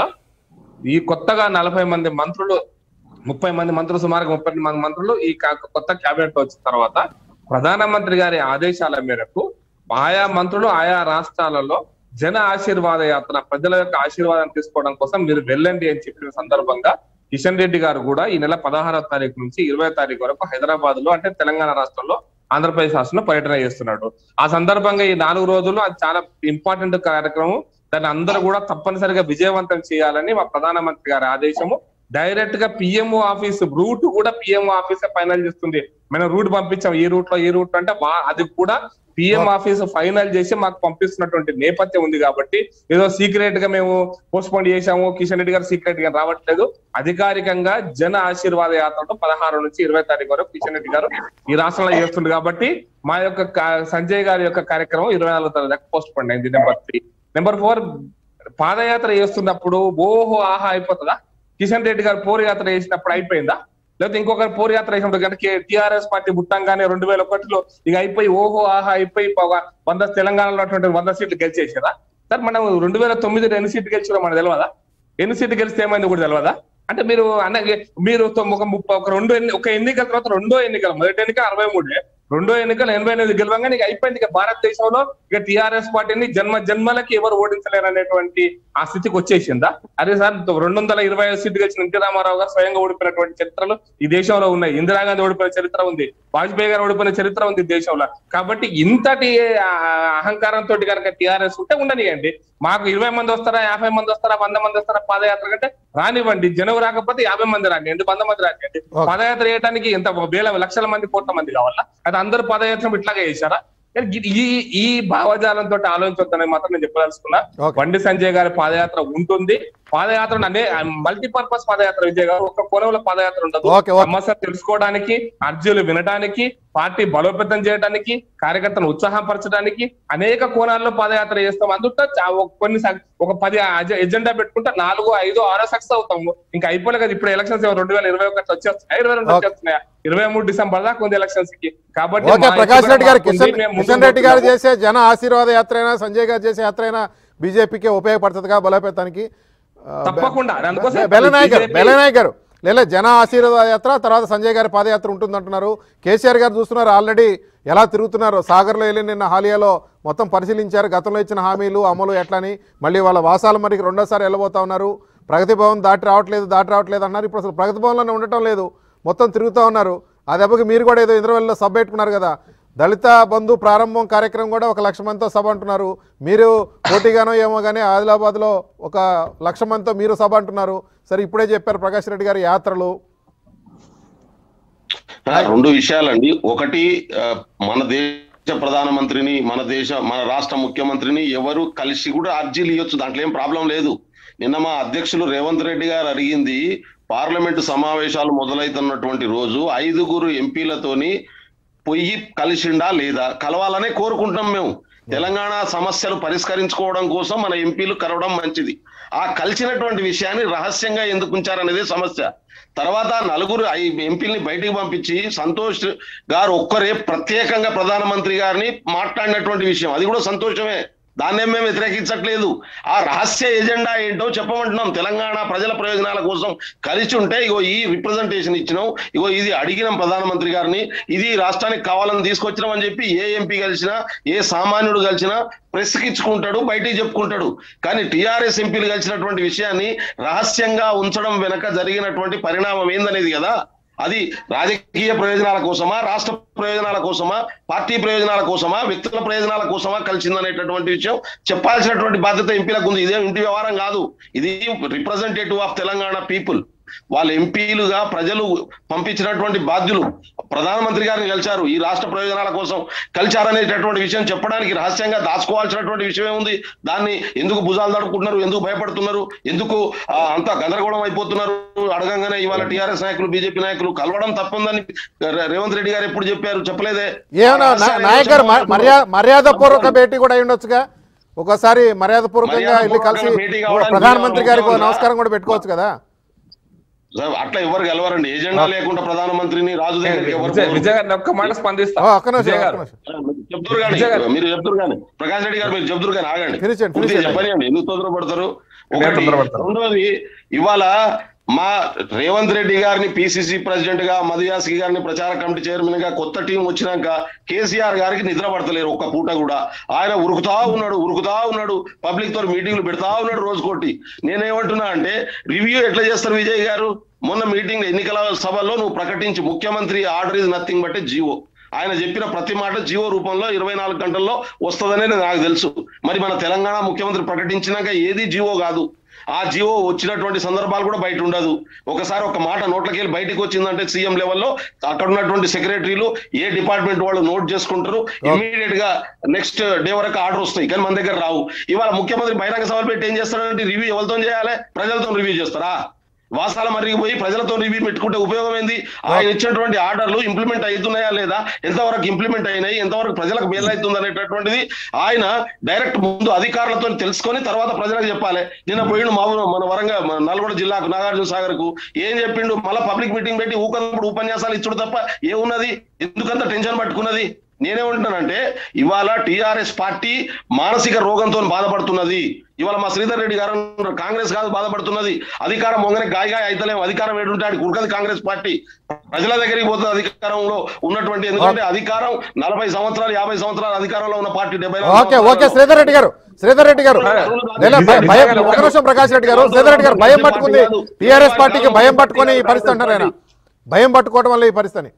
ఈ కొత్తగా నలభై మంది మంత్రులు ముప్పై మంది మంత్రులు సుమారుగా ముప్పై మంది మంత్రులు ఈ కా- కొత్త కేబినెట్ వచ్చిన తర్వాత ప్రధానమంత్రి గారి ఆదేశాల మేరకు ఆయా మంత్రులు ఆయా రాష్ట్రాలలో జన ఆశీర్వాద యాత్ర ప్రజల యొక్క ఆశీర్వాదం తీసుకోవడం కోసం మీరు వెళ్ళండి అని చెప్పిన సందర్భంగా కిషన్ రెడ్డి గారు కూడా ఈ నెల పదహారవ తారీఖు నుంచి ఇరవై తారీఖు వరకు హైదరాబాద్ లో అంటే తెలంగాణ రాష్ట్రంలో ఆంధ్రప్రదేశ్ రాష్ట్రంలో పర్యటన చేస్తున్నాడు ఆ సందర్భంగా ఈ నాలుగు రోజులు అది చాలా ఇంపార్టెంట్ కార్యక్రమం దాన్ని అందరూ కూడా తప్పనిసరిగా విజయవంతం చేయాలని మా ప్రధానమంత్రి గారి ఆదేశము డైరెక్ట్ గా పిఎంఓ ఆఫీస్ రూట్ కూడా పిఎంఓ ఆఫీస్ ఫైనల్ చేస్తుంది మనం రూట్ పంపించాం ఈ రూట్ లో ఈ రూట్ అంటే వా- అది కూడా పిఎం ఆఫీస్ ఫైనల్ చేసి మాకు పంపిస్తున్నటువంటి నేపథ్యం ఉంది కాబట్టి ఏదో సీక్రెట్ గా మేము పోస్ట్ పోన్ చేశాము కిషన్ రెడ్డి గారు సీక్రెట్ గా రావట్లేదు అధికారికంగా జన ఆశీర్వాద యాత్రతో పదహారు నుంచి ఇరవై తారీఖు వరకు కిషన్ రెడ్డి గారు ఈ రాష్ట్రంలో చేస్తుంది కాబట్టి మా యొక్క కా- సంజయ్ గారి యొక్క కార్యక్రమం ఇరవై నాలుగో తారీఖు దాకా పోస్ట్ పోన్ అయింది number three number four padayatra చేస్తున్నప్పుడు ఓహో ఆహా అయిపోతుందా కిషన్ రెడ్డి గారు పోరు యాత్ర చేసినప్పుడు అయిపోయిందా లేకపోతే ఇంకొకరు పోరు యాత్ర చేసినప్పుడు కనుక టిఆర్ఎస్ పార్టీ పుట్టంగానే రెండు వేల ఒకటిలో ఇక అయిపోయి ఓహో ఆహా అయిపోయి ఒక వంద తెలంగాణలో ఉన్నటువంటి వంద సీట్లు గెలిచేసారా సార్ మనం రెండు వేల తొమ్మిదిలో ఎన్ని సీట్లు గెలిచారో మనకు తెలియదా ఎన్ని సీట్లు గెలిస్తే ఏమైంది కూడా తెలియదా అంటే మీరు అన్న మీరు తొమ్- ఒక ముప్పై ఒక రెండు ఎన్ని ఒక ఎన్నికల తర్వాత రెండో ఎన్నికలు మొదటి ఎన్నిక అరవై మూడే రెండో ఎన్నికలు ఎనభై ఎనిమిది గెలవంగా నీకు అయిపోయింది ఇక భారతదేశంలో ఇక టిఆర్ఎస్ పార్టీని జన్మ జన్మలకి ఎవరు ఓడించలేరు అనేటువంటి ఆ స్థితికి వచ్చేసిందా అదే సార్ రెండు వందల ఇరవై ఐదు సీట్లు గెలిచిన ఎన్టీ రామారావు గారు స్వయంగా ఓడిపోయినటువంటి చరిత్రలు ఈ దేశంలో ఉన్నాయి ఇందిరాగాంధీ ఓడిపోయిన చరిత్ర ఉంది వాజ్పేయి గారు ఓడిపోయిన చరిత్ర ఉంది ఈ దేశంలో కాబట్టి ఇంతటి ఆ, అహంకారంతో కనుక టిఆర్ఎస్ ఉంటే ఉండనియండి మాకు ఇరవై మంది వస్తారా యాభై మంది వస్తారా వంద మంది వస్తారా పాదయాత్ర కంటే రానివ్వండి జనం రాకపోతే యాభై మంది రానివ్వండి వంద మంది రానివ్వండి Okay. పాదయాత్ర చేయడానికి ఎంత వేల లక్షల మంది కోట్ల మంది కావాలా అది అందరు పాదయాత్ర ఇట్లాగే చేశారా కానీ ఈ- ఈ ఈ భావజాలంతో ఆలోచించొద్దని మాత్రం నేను చెప్పదలుచుకున్నా Okay. బండి సంజయ్ గారి పాదయాత్ర ఉంటుంది పాదయాత్ర అనే మల్టీపర్పస్ పాదయాత్ర విజయ్ గారు ఒక కోణంలో పాదయాత్ర ఉండదు Okay, okay. సమస్య తెలుసుకోవడానికి అర్జీలు వినడానికి పార్టీ బలోపేతం చేయడానికి కార్యకర్తను ఉత్సాహపరచడానికి అనేక కోణాల్లో పాదయాత్ర చేస్తాం అందుట్లో చా- ఒక కొన్ని స- ఒక పది అజ- ఎజెండా పెట్టుకుంటే నాలుగు ఐదు ఆరో సక్సెస్ అవుతాము ఇంకా అయిపోలే కదా ఇప్పుడు ఎలక్షన్స్ రెండు వేల ఇరవై ఒకటి వచ్చేస్తున్నాయి ఇరవై రెండు Okay. వచ్చేస్తున్నాయి ఇరవై మూడు డిసెంబర్ దాకా ఉంది ఎలక్షన్స్ కి కాబట్టి ఓకే మా ప్రకాష్ ఎత్తుగడ రెడ్డి గారు మాకుంది, కిషన్ మేము ముందుకు కిషన్ రెడ్డి గారు పోతున్నాము. చేసే జన ఆశీర్వాద యాత్ర అయినా సంజయ్ గారు చేసే యాత్ర అయినా బీజేపీకి ఉపయోగపడుతుందిగా బలోపేతానికి ఆ, బె- తప్పకుండా అందుకోసం బె- బెల్లనాయక్ గారు BJP బెల్లనాయక్ గారు లేదా జన ఆశీర్వాద యాత్ర తర్వాత సంజయ్ గారి పాదయాత్ర ఉంటుందంటున్నారు కేసీఆర్ గారు చూస్తున్నారు ఆల్రెడీ ఎలా తిరుగుతున్నారు సాగర్లో వెళ్ళి నిన్న హాలియాలో మొత్తం పరిశీలించారు గతంలో ఇచ్చిన హామీలు అమలు ఎట్లని మళ్ళీ వాళ్ళ వాసాల మరికి రెండోసారి వెళ్ళబోతా ఉన్నారు ప్రగతి భవన్ దాటి రావట్లేదు దాటి రావట్లేదు అన్నారు ఇప్పుడు అసలు ప్రగతి భవన్లోనే ఉండటం లేదు మొత్తం తిరుగుతూ ఉన్నారు ఆ దెబ్బకి మీరు కూడా ఏదో ఇంద్రవెల్లిలో సభ పెట్టుకున్నారు కదా దళిత బంధు ప్రారంభం కార్యక్రమం కూడా ఒక లక్ష మందితో సభ అంటున్నారు మీరు పోటీగానో ఏమో కానీ ఆదిలాబాద్లో ఒక లక్ష మందితో మీరు సభ అంటున్నారు సరే ఇప్పుడే చెప్పారు ప్రకాష్ రెడ్డి గారి యాత్రలు ఆ, రెండు విషయాలండి ఒకటి ఆ, మన దేశ ప్రధానమంత్రిని మన దేశ మన రాష్ట్ర ముఖ్యమంత్రిని ఎవరు కలిసి కూడా అర్జీలు ఇవ్వచ్చు దాంట్లో ఏం ప్రాబ్లం లేదు నిన్న మా అధ్యక్షులు రేవంత్ రెడ్డి గారు అడిగింది పార్లమెంటు సమావేశాలు మొదలైతున్నటువంటి రోజు ఐదుగురు ఎంపీలతోని పొయ్యి కలిసిండా లేదా కలవాలనే కోరుకుంటున్నాం మేము తెలంగాణ సమస్యలు పరిష్కరించుకోవడం కోసం మన ఎంపీలు కలవడం మంచిది ఆ కలిసినటువంటి విషయాన్ని రహస్యంగా ఎందుకు ఉంచారనేది సమస్య తర్వాత నలుగురు ఐ ఎంపీల్ని బయటికి పంపించి సంతోష్ గారు ఒక్కరే ప్రత్యేకంగా ప్రధానమంత్రి గారిని మాట్లాడినటువంటి విషయం అది కూడా సంతోషమే దాన్నే మేము వ్యతిరేకించట్లేదు ఆ రహస్య ఎజెండా ఏంటో చెప్పమంటున్నాం తెలంగాణ ప్రజల ప్రయోజనాల కోసం కలిసి ఉంటే ఇగో ఈ రిప్రజెంటేషన్ ఇచ్చినాం ఇగో ఇది అడిగినాం ప్రధానమంత్రి గారిని ఇది రాష్ట్రానికి కావాలని తీసుకొచ్చినాం అని చెప్పి ఏ ఎంపీ కలిసినా ఏ సామాన్యుడు కలిసినా ప్రెస్ కి ఇచ్చుకుంటాడు బయటికి చెప్పుకుంటాడు కానీ టిఆర్ఎస్ ఎంపీలు కలిసినటువంటి విషయాన్ని రహస్యంగా ఉంచడం వెనక జరిగినటువంటి పరిణామం ఏందనేది కదా అది రాజకీయ ప్రయోజనాల కోసమా రాష్ట్ర ప్రయోజనాల కోసమా పార్టీ ప్రయోజనాల కోసమా వ్యక్తుల ప్రయోజనాల కోసమా కలిసిందనేటటువంటి విషయం చెప్పాల్సినటువంటి బాధ్యత ఎంపీలకు ఉంది ఇదేం ఇంటి వ్యవహారం కాదు ఇది రిప్రజెంటేటివ్ ఆఫ్ తెలంగాణ పీపుల్ వాళ్ళ ఎంపీలుగా ప్రజలు పంపించినటువంటి బాధ్యులు ప్రధానమంత్రి గారిని కలిశారు ఈ రాష్ట్ర ప్రయోజనాల కోసం కలిశారనేటటువంటి విషయం చెప్పడానికి రహస్యంగా దాచుకోవాల్సినటువంటి విషయం ఉంది దాన్ని ఎందుకు భుజాలు తడుకుంటున్నారు ఎందుకు భయపడుతున్నారు ఎందుకు ఆ, అంత గందరగోళం అయిపోతున్నారు అడగంగానే ఇవాళ టిఆర్ఎస్ నాయకులు బీజేపీ నాయకులు కలవడం తప్పుందని రే- రేవంత్ రెడ్డి గారు ఎప్పుడు చెప్పారు చెప్పలేదే ఏమన్నా ఆ రహస్యాన్ని నాయక్ గారు చెప్పాలి. మర్యాద మర్యాదపూర్వక భేటీ కూడా అయి ఉండొచ్చుగా ఒకసారి మర్యాదపూర్వకంగా వెళ్ళి కలిసి మర్యాదపూర్వకంగా భేటీ కావడానికి ప్రధానమంత్రి గారికి ఒక ముఖ్యమంత్రి నమస్కారం కూడా పెట్టుకోవచ్చు కదా సార్, అట్లా ఎవరు గెలవరండి ఏజెండా లేకుండా ప్రధానమంత్రిని రాజు దగ్గరికి ఎవరు విజయ్ పోరు. విజయ్ గారిని ఒక్క మాట స్పందిస్తా ఓ, ఒక్క నిమిషం విజయ్ ఒక్క గారు నిమిషం మీరు చెప్తురు కానీ విజయ్ గారు. మీరు చెప్తురు కానీ ప్రకాష్ రెడ్డి గారు మీరు చెప్తురు కానీ ఆగండి Finish చేయండి, పూర్తిగా finish చేయండి. చెప్పనియండి ఎందుకు తొందరపడతారు నేను ఒకటి తొందరపడతాను. రెండోది ఇవాళ మా రేవంత్ రెడ్డి గారిని పిసిసి ప్రెసిడెంట్ గా మధుయాస్కి గారిని ప్రచార కమిటీ చైర్మన్ గా కొత్త టీం వచ్చినాక కేసీఆర్ గారికి నిద్ర పడతలేరు ఒక్క పూట కూడా ఆయన ఉరుకుతా ఉన్నాడు ఉరుకుతా ఉన్నాడు పబ్లిక్ తో మీటింగ్లు పెడతా ఉన్నాడు రోజుకోటి నేనేమంటున్నా అంటే రివ్యూ ఎట్లా చేస్తారు విజయ్ గారు మొన్న మీటింగ్ ఎన్నికల సభలో నువ్వు ప్రకటించి ముఖ్యమంత్రి order is nothing but GO ఆయన చెప్పిన ప్రతి మాట జీవో రూపంలో ఇరవై నాలుగు గంటల్లో వస్తుందనే నాకు తెలుసు మరి మన తెలంగాణ ముఖ్యమంత్రి ప్రకటించినాక ఏది జీవో కాదు ఆ జీవో వచ్చినటువంటి సందర్భాలు కూడా బయట ఉండదు ఒకసారి ఒక మాట నోట్లకి వెళ్ళి బయటకు వచ్చిందంటే సీఎం లెవెల్లో అక్కడ ఉన్నటువంటి సెక్రటరీలు ఏ డిపార్ట్మెంట్ వాళ్ళు నోట్ చేసుకుంటారు ఇమీడియట్ గా నెక్స్ట్ డే వరకు ఆర్డర్ వస్తాయి కానీ మన దగ్గర రావు ఇవాళ ముఖ్యమంత్రి బహిరంగ సభలు పెట్టి ఏం చేస్తారంటే రివ్యూ ఎవరితో చేయాలి ప్రజలతో రివ్యూ చేస్తారా వాసాల మరిగి పోయి ప్రజలతో రివ్యూ పెట్టుకుంటే ఉపయోగం ఏంది ఆయన ఇచ్చినటువంటి ఆర్డర్లు ఇంప్లిమెంట్ అవుతున్నాయా లేదా ఎంతవరకు ఇంప్లిమెంట్ అయినాయి ఎంతవరకు ప్రజలకు మేలు అవుతుంది అనేటటువంటిది ఆయన డైరెక్ట్ ముందు అధికారులతో తెలుసుకొని తర్వాత ప్రజలకు చెప్పాలి నిన్న పోయిండు మా ఊరు మన వరంగల్ మన నల్గొండ జిల్లాకు నాగార్జున సాగర్ కు ఏం చెప్పిండు మళ్ళీ పబ్లిక్ మీటింగ్ పెట్టి ఊకప్పుడు ఉపన్యాసాలు ఇచ్చుడు తప్ప ఏమున్నది ఎందుకంత టెన్షన్ పట్టుకున్నది నేనేమంటున్నానంటే ఇవాళ టిఆర్ఎస్ పార్టీ మానసిక రోగంతో బాధపడుతున్నది ఇవాళ మా శ్రీధర్ రెడ్డి గారు అన్నారు, కాంగ్రెస్ కాదు బాధపడుతున్నది అధికారం మొంగనే గాయ గాయ అయితలేము అధికారం ఏంటుంటాడు కురకది కాంగ్రెస్ పార్టీ ప్రజల దగ్గరికి పోతుంది అధికారంలో ఉన్నటువంటి ఎందుకంటే అధికారం నలభై సంవత్సరాలు యాభై సంవత్సరాలు అధికారంలో ఉన్న పార్టీ డెబ్బై నాలుగు ఓకే ఓకే సంవత్సరాలు. శ్రీధర్ రెడ్డి గారు శ్రీధర్ రెడ్డి గారు నెల భయ- భయం ఒక నిమిషం ప్రకాష్ రెడ్డి గారు శ్రీధర్ రెడ్డి గారు భయం పట్టుకుంది టిఆర్ఎస్ పార్టీకి భయం పట్టుకొని ఈ పరిస్థితి అంటారు ఆయన భయం పట్టుకోవడం వల్ల ఈ పరిస్థితి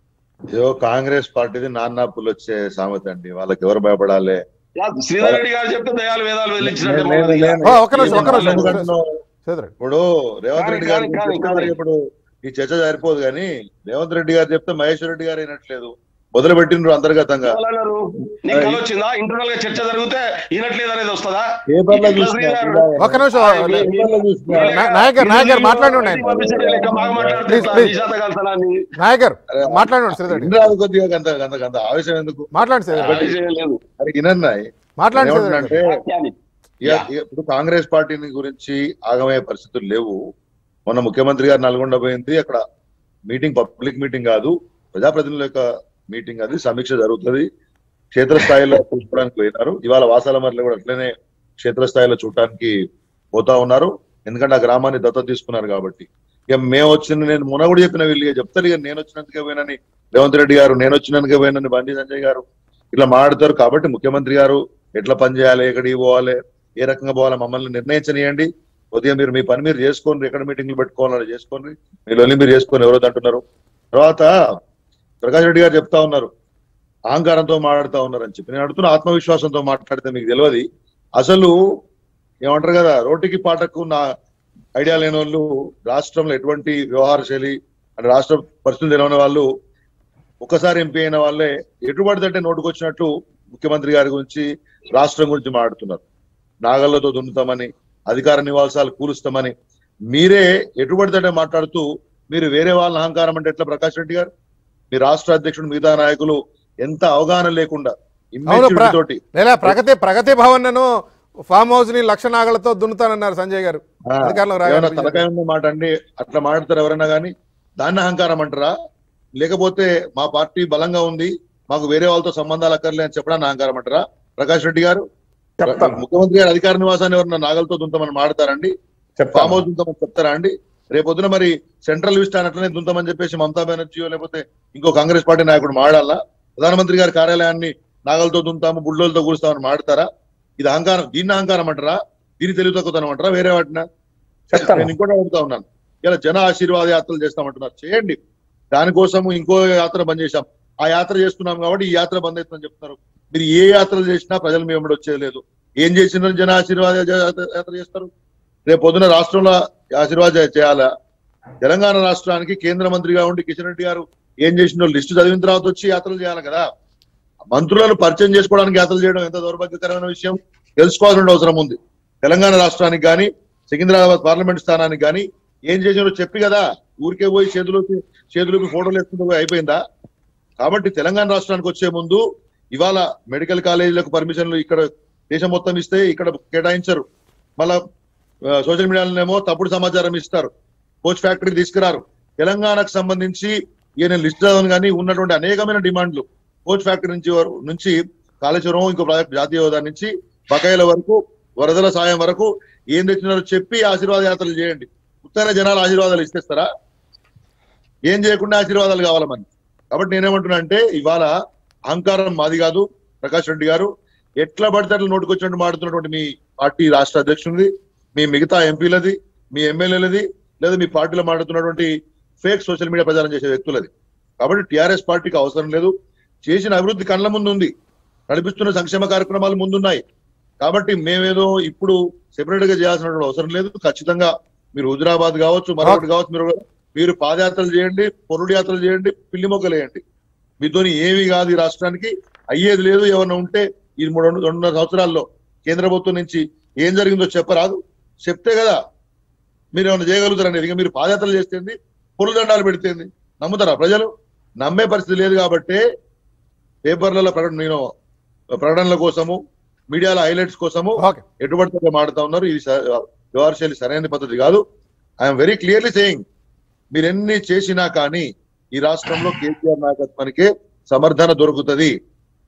ఏదో కాంగ్రెస్ పార్టీది నాన్న పుల్లు వచ్చే సామెత అండి వాళ్ళకి ఎవరు భయపడాలి శ్రీధర్ రెడ్డి గారు చెప్తే దయాలు వేదాలు వెళ్ళించినట్టే నేను- ఉన్నది. నేను- ఓ, ఒక్క నిమిషం, ఒక్క నిమిషం. ఎందుకంటున్నావు? శ్రీధర్ రెడ్డి ఇప్పుడు రేవంత్ కానీ, రెడ్డి గారు కానీ, కానీ, చెప్తే కానీ. ఇప్పుడు ఈ చర్చ సరిపోదు కానీ రేవంత్ రెడ్డి గారు చెప్తే మహేశ్వర్ రెడ్డి గారు అయినట్లేదు మొదలు పెట్టిండ్రు అంతర్గతంగా ఎవరు అన్నారు? నీకు కల వచ్చిందా ఇంటర్నల్ గా చర్చ జరిగితే ఈనట్లేదు అనేది వస్తుందా పేపర్లో ఇట్లా చూసిన శ్రీధర్ ఒక్క నిమిషం లే- పేపర్లో చూసిన నా- నాయక్ గారు నాయక్ గారు మాట్లాడండి ఆయన పంపించడం లెక్క బాగా మాట్లాడితే Please, ఎట్లా? please. నీ చేత కలుస్తానని. నాయక్ గారు మాట్లాడండి శ్రీధర్ రెడ్డి ఇంద్రాది కొద్దిగా అంత అంత అంత ఆవేశం ఎందుకు మాట్లాడండి శ్రీధర్ ఆ రెడ్డి విషయం లేదు అది వినన్నాయి మాట్లాడండి శ్రీధర్ రెడ్డి ఏమంటున్నంటే వాక్యాన్ని. ఇక- ఇక ఇప్పుడు కాంగ్రెస్ పార్టీని గురించి ఆగమయ్యే పరిస్థితులు లేవు మొన్న ముఖ్యమంత్రి గారు నల్గొండ పోయింది అక్కడ మీటింగ్ పబ్లిక్ మీటింగ్ కాదు ప్రజాప్రతినిధుల యొక్క మీటింగ్ అది సమీక్ష జరుగుతుంది క్షేత్రస్థాయిలో చూసుకోవడానికి పోయినారు ఇవాళ వాసాల మరలు కూడా అట్లనే క్షేత్రస్థాయిలో చూడటానికి పోతా ఉన్నారు ఎందుకంటే ఆ గ్రామాన్ని దత్తత తీసుకున్నారు కాబట్టి ఇక మేము వచ్చిన నేను మొన్న కూడా చెప్పిన వీళ్ళు ఇక చెప్తారు ఇక నేను వచ్చినందుకే పోయినని రేవంత్ రెడ్డి గారు నేను వచ్చినందుకే పోయినని బండి సంజయ్ గారు ఇట్లా మాట్లాడతారు కాబట్టి ముఖ్యమంత్రి గారు ఎట్లా పని చేయాలి ఎక్కడికి పోవాలి ఏ రకంగా పోవాలి మమ్మల్ని నిర్ణయించనియండి కొద్దిగా మీరు మీ పని మీరు చేసుకోండి ఎక్కడ మీటింగ్లు పెట్టుకోవాలని చేసుకోండి మీ లొల్లి మీరు చేసుకొని ఎవరో అంటున్నారు తర్వాత ప్రకాష్ రెడ్డి గారు చెప్తా ఉన్నారు అహంకారంతో మాట్లాడుతా ఉన్నారు అని చెప్పి నేను అడుగుతున్న ఆత్మవిశ్వాసంతో మాట్లాడితే మీకు తెలియదు అసలు ఏమంటారు కదా రోటికి పాటకు నా ఐడియా లేని వాళ్ళు రాష్ట్రంలో ఎటువంటి వ్యవహార శైలి అంటే రాష్ట్ర పరిస్థితులు తెలియని వాళ్ళు ఒక్కసారి ఎంపీ అయిన వాళ్ళే ఎటుపడితే నోటుకొచ్చినట్లు ముఖ్యమంత్రి గారి గురించి రాష్ట్రం గురించి మాట్లాడుతున్నారు నాగళ్లతో దున్నుతామని అధికార నివాసాలు కూలుస్తామని మీరే ఎటుపడితే మాట్లాడుతూ మీరు వేరే వాళ్ళ అహంకారం అంటే ఎట్లా ప్రకాష్ రెడ్డి గారు మీ రాష్ట్ర అధ్యక్షుడు మిగతా నాయకులు ఎంత అవగాహన లేకుండా immaturity ప్ర- తోటి లేదా ప్రగతి ప్రగతి భవన్ ను ఫామ్ హౌస్ ని లక్ష నాగలతో దున్నుతానన్నారు సంజయ్ గారు ఆ, అధికారంలో ఏమైనా రాగానే తలకాయ ఉన్న మాట అండి అట్లా మాట్లాడతారు ఎవరైనా కానీ దాన్ని అహంకారం అంటారా లేకపోతే మా పార్టీ బలంగా ఉంది మాకు వేరే వాళ్ళతో సంబంధాలు అక్కర్లే అని చెప్పడానికి అహంకారం అంటారా ప్రకాష్ రెడ్డి గారు చెప్తాను ముఖ్యమంత్రి గారు అధికార నివాసాన్ని ఎవరన్నా నాగలతో దుంతమని మాట్లాడతారండి ఫామ్ చెప్తాను హౌస్ దుంతమని చెప్తారా అండి రేపొద్దున మరి సెంట్రల్ విస్టాన్ అట్లనే దుంతమని చెప్పేసి మమతా బెనర్జీ లేకపోతే ఇంకో కాంగ్రెస్ పార్టీ నాయకుడు మాడాలా ప్రధానమంత్రి గారి కార్యాలయాన్ని నాగలతో దుంతాము బుల్డోలతో కూలుస్తామని మాడతారా ఇది అహంకారం దీన్ని అహంకారం అంటారా దీన్ని తెలివి తక్కువతనం అంటారా వేరే వాటినా చెప్తాను నేను ఇంకోటి అడుగుతా ఉన్నాను ఇలా జన ఆశీర్వాద యాత్రలు చేస్తామంటున్నారు చేయండి దానికోసం ఇంకో యాత్ర బంద్ చేశాం ఆ యాత్ర చేస్తున్నాం కాబట్టి ఈ యాత్ర బంద్ అవుతుందని చెప్తున్నారు మీరు ఏ యాత్రలు చేసినా ప్రజలు మీ వెంబడి వచ్చేది లేదు ఏం చేసిన జన ఆశీర్వాద యాత్ర- యాత్ర చేస్తారు రేపు పొద్దున రాష్ట్రంలో ఆశీర్వాద చే- చేయాలా తెలంగాణ రాష్ట్రానికి కేంద్ర మంత్రిగా ఉండి కిషన్ రెడ్డి గారు ఏం చేసిన లిస్టు చదివిన తర్వాత వచ్చి యాత్రలు చేయాలి కదా మంత్రులను పరిచయం చేసుకోవడానికి యాత్రలు చేయడం ఎంత దౌర్భాగ్యకరమైన విషయం తెలుసుకోవాల్సిన అవసరం ఉంది తెలంగాణ రాష్ట్రానికి కానీ సికింద్రాబాద్ పార్లమెంట్ స్థానానికి కానీ ఏం చేసినారో చెప్పి కదా ఊరికే పోయి చేతులకి చేతులకి ఫోటోలు వేసుకుంటూ పోయి అయిపోయిందా కాబట్టి తెలంగాణ రాష్ట్రానికి వచ్చే ముందు ఇవాళ మెడికల్ కాలేజీలకు పర్మిషన్లు ఇక్కడ దేశం మొత్తం ఇస్తే ఇక్కడ కేటాయించరు మళ్ళా సోషల్ మీడియాలోనేమో తప్పుడు సమాచారం ఇస్తారు కోచ్ ఫ్యాక్టరీ తీసుకురారు తెలంగాణకు సంబంధించి ఈయన లిస్ట్ చదవను కానీ ఉన్నటువంటి అనేకమైన డిమాండ్లు కోచ్ ఫ్యాక్టరీ నుంచి వరకు నుంచి కాళేశ్వరం ఇంకో ప్రాజెక్ట్ జాతీయ హోదా నుంచి బకాయిల వరకు వరదల సాయం వరకు ఏం తెచ్చినారో చెప్పి ఆశీర్వాద యాత్రలు చేయండి ఉత్తర జనాలు ఆశీర్వాదాలు ఇస్తేస్తారా ఏం చేయకుండా ఆశీర్వాదాలు కావాలా మనకి కాబట్టి నేనేమంటున్నా అంటే ఇవాళ అహంకారం మాది కాదు ప్రకాష్ రెడ్డి గారు ఎట్లా పడితే అట్లా నోటుకొచ్చినట్టు మాడుతున్నటువంటి మీ పార్టీ రాష్ట్ర అధ్యక్షుడిది మీ మిగతా ఎంపీలది మీ ఎమ్మెల్యేలది లేదా మీ పార్టీలో మాట్లాడుతున్నటువంటి ఫేక్ సోషల్ మీడియా ప్రచారం చేసే వ్యక్తులది కాబట్టి టిఆర్ఎస్ పార్టీకి అవసరం లేదు చేసిన అభివృద్ధి కళ్ళ ముందు ఉంది నడిపిస్తున్న సంక్షేమ కార్యక్రమాలు ముందున్నాయి కాబట్టి మేమేదో ఇప్పుడు సెపరేట్ గా చేయాల్సినటువంటి అవసరం లేదు ఖచ్చితంగా మీరు హుజరాబాద్ కావచ్చు మరొకటి కావచ్చు మీరు మీరు పాదయాత్రలు చేయండి పొరుడు యాత్రలు చేయండి పిల్లి మొక్కలు వేయండి మీతోని ఏమీ కాదు ఈ రాష్ట్రానికి అయ్యేది లేదు ఏమన్నా ఉంటే ఈ మూడు రెండు రెండున్నర సంవత్సరాల్లో కేంద్ర ప్రభుత్వం నుంచి ఏం జరిగిందో చెప్పరాదు చెప్తే కదా మీరు ఏమైనా చేయగలుగుతారండి ఇక మీరు పాదయాత్రలు చేస్తేంది పొరుగు దండాలు పెడితేంది నమ్ముతారా ప్రజలు నమ్మే పరిస్థితి లేదు కాబట్టి పేపర్లలో ప్రకటన నేను ప్రకటనల కోసము మీడియాలో హైలైట్స్ కోసము ఓకే ఎటువంటి మాడుతా ఉన్నారు ఇది స- వ్యవహార శైలి సరైన పద్ధతి కాదు ఐఎమ్ వెరీ క్లియర్లీ సేయింగ్ మీరు ఎన్ని చేసినా కానీ ఈ రాష్ట్రంలో కేసీఆర్ నాయకత్వానికే సమర్థన దొరుకుతది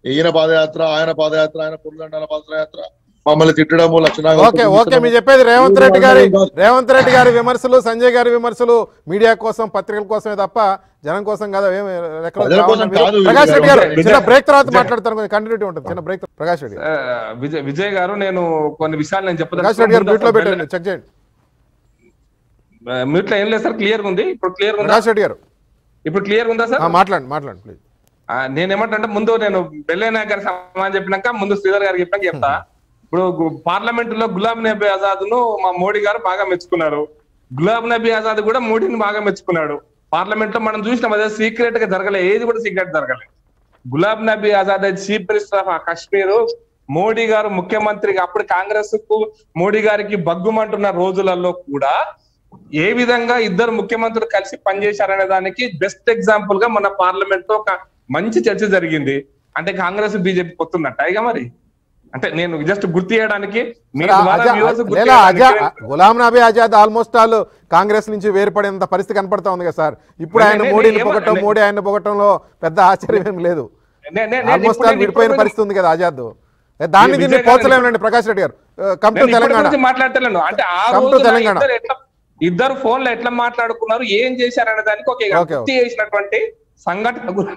ఈయన పాదయాత్ర ఆయన పాదయాత్ర ఆయన పురుగండాల పాదయాత్ర మమ్మల్ని తిట్టడము లక్షణాలు ఓకే ఓకే మీరు చెప్పేది రేవంత్ రెడ్డి గారి రేవంత్ రెడ్డి గారి విమర్శలు సంజయ్ గారి విమర్శలు మీడియా కోసం పత్రికల కోసమే తప్ప జనం కోసం కదా ఏం లెక్కలు ప్రజల కోసం కావాలన్నా కాదు మీరు- ప్రకాష్ రెడ్డి గారు విజయ్- చిన్న బ్రేక్ తర్వాత విజయ్- మాట్లాడతాను కొంచెం కంటిన్యూటీ ఉంటుంది చిన్న బ్రేక్ ప్రకాష్ రెడ్డి ఆ, విజయ్ విజయ్ గారు నేను కొన్ని విషయాలు నేను ప్రకాష్ రెడ్డి గారు మ్యూట్ లో పెట్టండి చెక్ చేయండి మ్యూట్ లో ఏం లేదు సార్ క్లియర్ ఉంది ఇప్పుడు క్లియర్ ఉందా ప్రకాష్ రెడ్డి గారు ఇప్పుడు క్లియర్ ఉందా సార్ ఆ, మాట్లాడండి మాట్లాడండి ప్లీజ్ ఆ, నేనేమంటే ముందు నేను బెల్లయ్య గారి సమాధానం చెప్పినాక ముందు శ్రీధర్ గారికి చెప్పినాక చెప్తా ఇప్పుడు గు- పార్లమెంట్ లో గులాబ్ నబీ ఆజాద్ ను మా మోడీ గారు బాగా మెచ్చుకున్నారు గులాబ్ నబీ ఆజాద్ కూడా మోడీని బాగా మెచ్చుకున్నాడు పార్లమెంట్ లో మనం చూసినాం అదే సీక్రెట్ గా జరగలే ఏది కూడా సీక్రెట్ జరగలేదు గులాబ్ Nabi Azad chief minister of Kashmir Modi గారు ముఖ్యమంత్రిగా అప్పుడు కాంగ్రెస్ కు మోడీ గారికి బగ్గుమంటున్న రోజులలో కూడా ఏ విధంగా ఇద్దరు ముఖ్యమంత్రులు కలిసి పనిచేశారనే దానికి బెస్ట్ ఎగ్జాంపుల్ గా మన పార్లమెంట్ లో ఒక మంచి చర్చ జరిగింది అంటే కాంగ్రెస్ బీజేపీ పొత్తుందట ఇక మరి అంటే నేను జస్ట్ గుర్తు చేయడానికి మీ సరే, ద్వారా అజా- viewers గుర్తు లేదా అజా చేయడానికి గులాం నబీ ఆజాద్ ఆల్మోస్ట్ ఆల్ కాంగ్రెస్ నుంచి వేరుపడేంత పరిస్థితి కనపడతా ఉంది కదా సార్ ఇప్పుడు ఆయన నే- నే- మోడీని ఏమ- పొగట్టం నే- మోడీ ఆయన పొగట్టంలో పెద్ద ఆశ్చర్యం ఏం లేదు నే- నే- నేను ఆల్మోస్ట్ ఇప్పుడు- ఆల్ నేను విడిపోయిన ఇప్పుడు- పరిస్థితి ఉంది కదా ఆజాద్ దాన్ని విజయ్ దీన్ని గారు- పోల్చలేమండి ప్రకాష్ రెడ్డి గారు కమ్ టు నేను ఇప్పటి తెలంగాణ గురించి మాట్లాడతలేను అంటే ఆ Come to రోజున తెలంగాణ. ఇద్దరు ఎట్లా ఇద్దరు ఫోన్లు ఎట్లా మాట్లాడుకున్నారు ఏం చేశారనే దానికి ఒక Okay, గుర్తు చేసినటువంటి సంఘటన గు-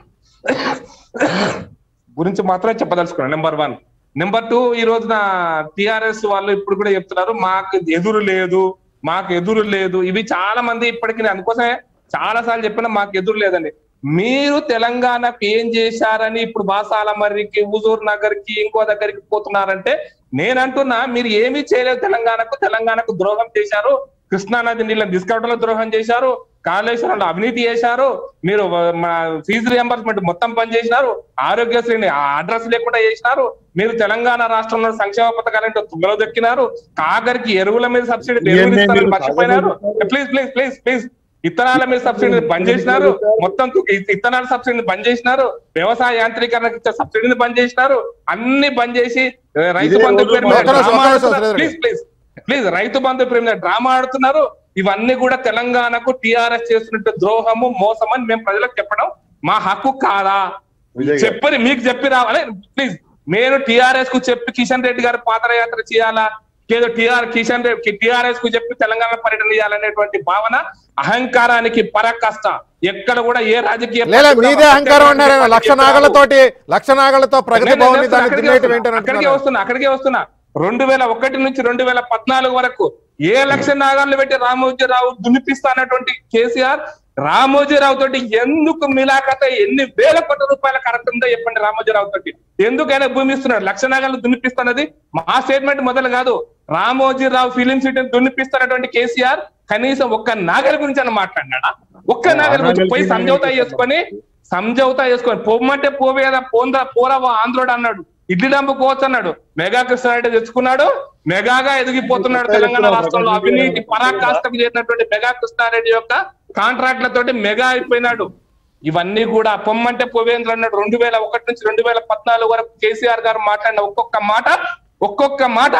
గురించి మాత్రమే చెప్పదలుచుకున్నాను నెంబర్ వన్ నెంబర్ టూ ఈ రోజున టిఆర్ఎస్ వాళ్ళు ఇప్పుడు కూడా చెప్తున్నారు మాకు ఎదురు లేదు మాకు ఎదురు లేదు ఇవి చాలా మంది ఇప్పటికి నేను అందుకోసమే చాలా సార్లు చెప్పినా మాకు ఎదురు లేదండి మీరు తెలంగాణకు ఏం చేశారని ఇప్పుడు బాసాల మర్రికి హుజూర్ నగర్ కి ఇంకో దగ్గరికి పోతున్నారంటే నేనంటున్నా మీరు ఏమీ చేయలేదు తెలంగాణకు తెలంగాణకు ద్రోహం చేశారు కృష్ణానది నీళ్ళని తీసుకోవడంలో ద్రోహం చేశారు కాళేశ్వరంలో అవినీతి చేశారు మీరు వ- మన ఫీజు రియంబర్స్మెంట్ మొత్తం పనిచేసినారు ఆరోగ్యశ్రీని అడ్రస్ లేకుండా చేసినారు మీరు తెలంగాణ రాష్ట్రంలో సంక్షేమ పథకాలంటే తుంగలో దొక్కినారు కాగరికి ఎరువుల మీద సబ్సిడీ ఎరువులు ఇవన్నీ ఇస్తారని మీరు మర్చిపోయినారు సాగదీశారు. ప్లీజ్ ప్లీజ్ ప్లీజ్ ప్లీజ్ ఇత్తనాల మీద సబ్సిడీని బంద్ చేసినారు మొత్తం తు- ఇ- ఇత్తనాల సబ్సిడీని బంద్ చేసినారు వ్యవసాయ యాంత్రీకరణకు ఇచ్చే సబ్సిడీని బంద్ చేసినారు అన్ని బంద్ చేసి ఆ, రైతు ఇదే బంధు రోజు పేరు మీద ఒక్క నిమిషం, డ్రామా ఒక్క నిమిషం, ఆడుతున్నారు. శ్రీధర్ ప్లీజ్ ప్లీజ్ ప్లీజ్ రైతు బంధు పేరు మీద డ్రామా ఆడుతున్నారు ఇవన్నీ కూడా తెలంగాణకు టిఆర్ఎస్ చేస్తున్నట్టు ద్రోహము మోసం అని మేము ప్రజలకు చెప్పడం మా హక్కు కాదా విజయ్ గారు. చెప్పని మీకు చెప్పి రావాలి ప్లీజ్ నేను టిఆర్ఎస్ కు చెప్పి కిషన్ రెడ్డి గారి పాదయాత్ర చేయాలా ఏదో టిఆర్ కిషన్ రెడ్డి టిఆర్ఎస్ కు చెప్పి తెలంగాణ పర్యటన చేయాలనేటువంటి భావన అహంకారానికి పరాకాష్ట ఎక్కడ కూడా ఏ రాజకీయ లేదా పార్టీ కూడా మీదే అహంకారం ఉన్నారే ప్రత్యేక లక్ష రాజకీయ నాగలతోటి లక్ష నాగలతో ప్రగతి నేను భవన్ వస్తున్నా, దాన్ని అక్కడికే దున్నేయటం వస్తున్నా, ఏంటని అక్కడికే అంటున్నారు వస్తున్నా అక్కడికే వస్తున్నా రెండు వేల ఒకటి నుంచి రెండు వేల పద్నాలుగు వరకు ఏ లక్ష నాగాలను పెట్టి రామోజీరావు దున్నిపిస్తానటువంటి కేసీఆర్ రామోజీరావు తోటి ఎందుకు మిలాఖత ఎన్ని వేల కోట్ల రూపాయల కరెక్ట్ ఉందో చెప్పండి రామోజీరావు తోటి ఎందుకైనా భూమి ఇస్తున్నాడు లక్ష నాగాలను దున్నిపిస్తున్నది మా స్టేట్మెంట్ మొదలు కాదు రామోజీరావు ఫిలిం సిటీని దున్నిపిస్తున్నటువంటి కేసీఆర్ కనీసం ఒక్క నాగరి గురించి అని మాట్లాడినాడా ఒక్క నాగరి గురించి పోయి సంజౌతా చేసుకొని సంజౌతా చేసుకొని పొమ్మంటే పోవేదా పోందా పోరావా ఆంధ్రుడు అన్నాడు ఇడ్లీ డంపుకోవచ్చు అన్నాడు మెగా కృష్ణారెడ్డి తెచ్చుకున్నాడు మెగాగా ఎదిగిపోతున్నాడు తెలంగాణ రాష్ట్రంలో అవినీతి పరాకాష్ఠకు చేరినటువంటి మెగా కృష్ణారెడ్డి యొక్క కాంట్రాక్ట్లతోటి మెగా అయిపోయినాడు ఇవన్నీ కూడా పొమ్మంటే పోవేంద్ర అన్నాడు రెండు వేల ఒకటి నుంచి రెండు వేల పద్నాలుగు వరకు కేసీఆర్ గారు మాట్లాడిన ఒక్కొక్క మాట ఒక్కొక్క మాట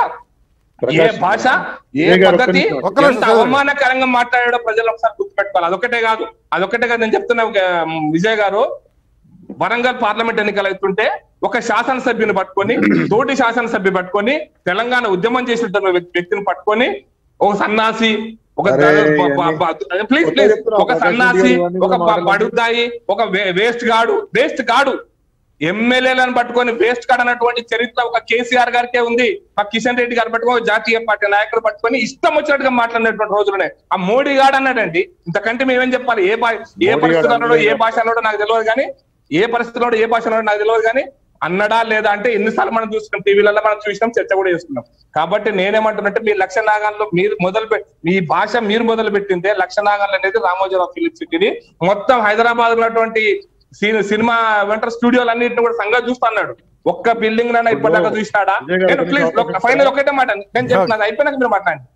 ఏ ప్రకాష్ భాష ఏ విజయ్ గారు ఒక్క పద్ధతి నిమిషం. ఒక్క నిమిషం ఎంత చదవండి. అవమానకరంగా మాట్లాడాడో ప్రజలు ఒకసారి గుర్తుపెట్టుకోవాలి అదొకటే కాదు అదొకటే కాదు నేను చెప్తున్నా ఒక, మ్, విజయ్ గారు వరంగల్ పార్లమెంట్ ఎన్నికలు అవుతుంటే ఒక శాసనసభ్యుని పట్టుకొని తోటి శాసనసభ్యు పట్టుకొని తెలంగాణ ఉద్యమం చేసినటువంటి వ్యక్తి- వ్యక్తిని పట్టుకొని ఒక సన్నాసి ఒక అరే, ప్లీజ్ కొత్తగా ప్లీజ్ చెప్తున్నావు, ఒక ప్రకాష్ సన్నాసి రెడ్డి గారు ఒక ఇవన్నీ కూడా బడుద్దాయి ఒక వేస్ట్ గాడు వేస్ట్ గాడు ఎమ్మెల్యేలను పట్టుకొని వేస్ట్ కాడ్ అన్నటువంటి చరిత్ర ఒక కేసీఆర్ గారికే ఉంది మా కిషన్ రెడ్డి గారు పట్టుకొని జాతీయ పార్టీ నాయకులు పట్టుకొని ఇష్టం వచ్చినట్టుగా మాట్లాడినటువంటి రోజులనే ఆ మోడీ గాడు అన్నాడండి ఇంతకంటే మేమేం చెప్పాలి ఏ భా ఏ మోడీ పరిస్థితుల్లో గాడు ఉన్నాడో, ఏ అన్నాడు. భాష అన్నాడో నాకు తెలియదు కానీ ఏ పరిస్థితిలో ఉన్నాడో, ఏ భాష అన్నాడో నాకు తెలియదు కానీ అన్నడా లేదా అంటే ఎన్నిసార్లు మనం చూసినాం టీవీలలో మనం చూసినాం చర్చ కూడా చేసుకున్నాం కాబట్టి నేనేమంటున్నట్టే మీ లక్ష నాగాల్లో మీరు మొదలు పె- మీ భాష మీరు మొదలు పెట్టిందే లక్ష నాగాలు అనేది రామోజీరావు ఫిలిం సిటీని మొత్తం హైదరాబాద్ ఉన్నటువంటి సి- సినిమా వెంటర్ స్టూడియోలు అన్నింటిని కూడా సంగతి చూస్తా అన్నాడు ఒక్క బిల్డింగ్ నైనా ఇప్పటిదాకా చూసినాడా విజయ్ గారు నేను కొన్ని ప్లీజ్ అవకాశం ఫైనల్ ఒకటే మాట నేను చెప్తున్నాను అయిపోయినాక మీరు మాట్లాడండి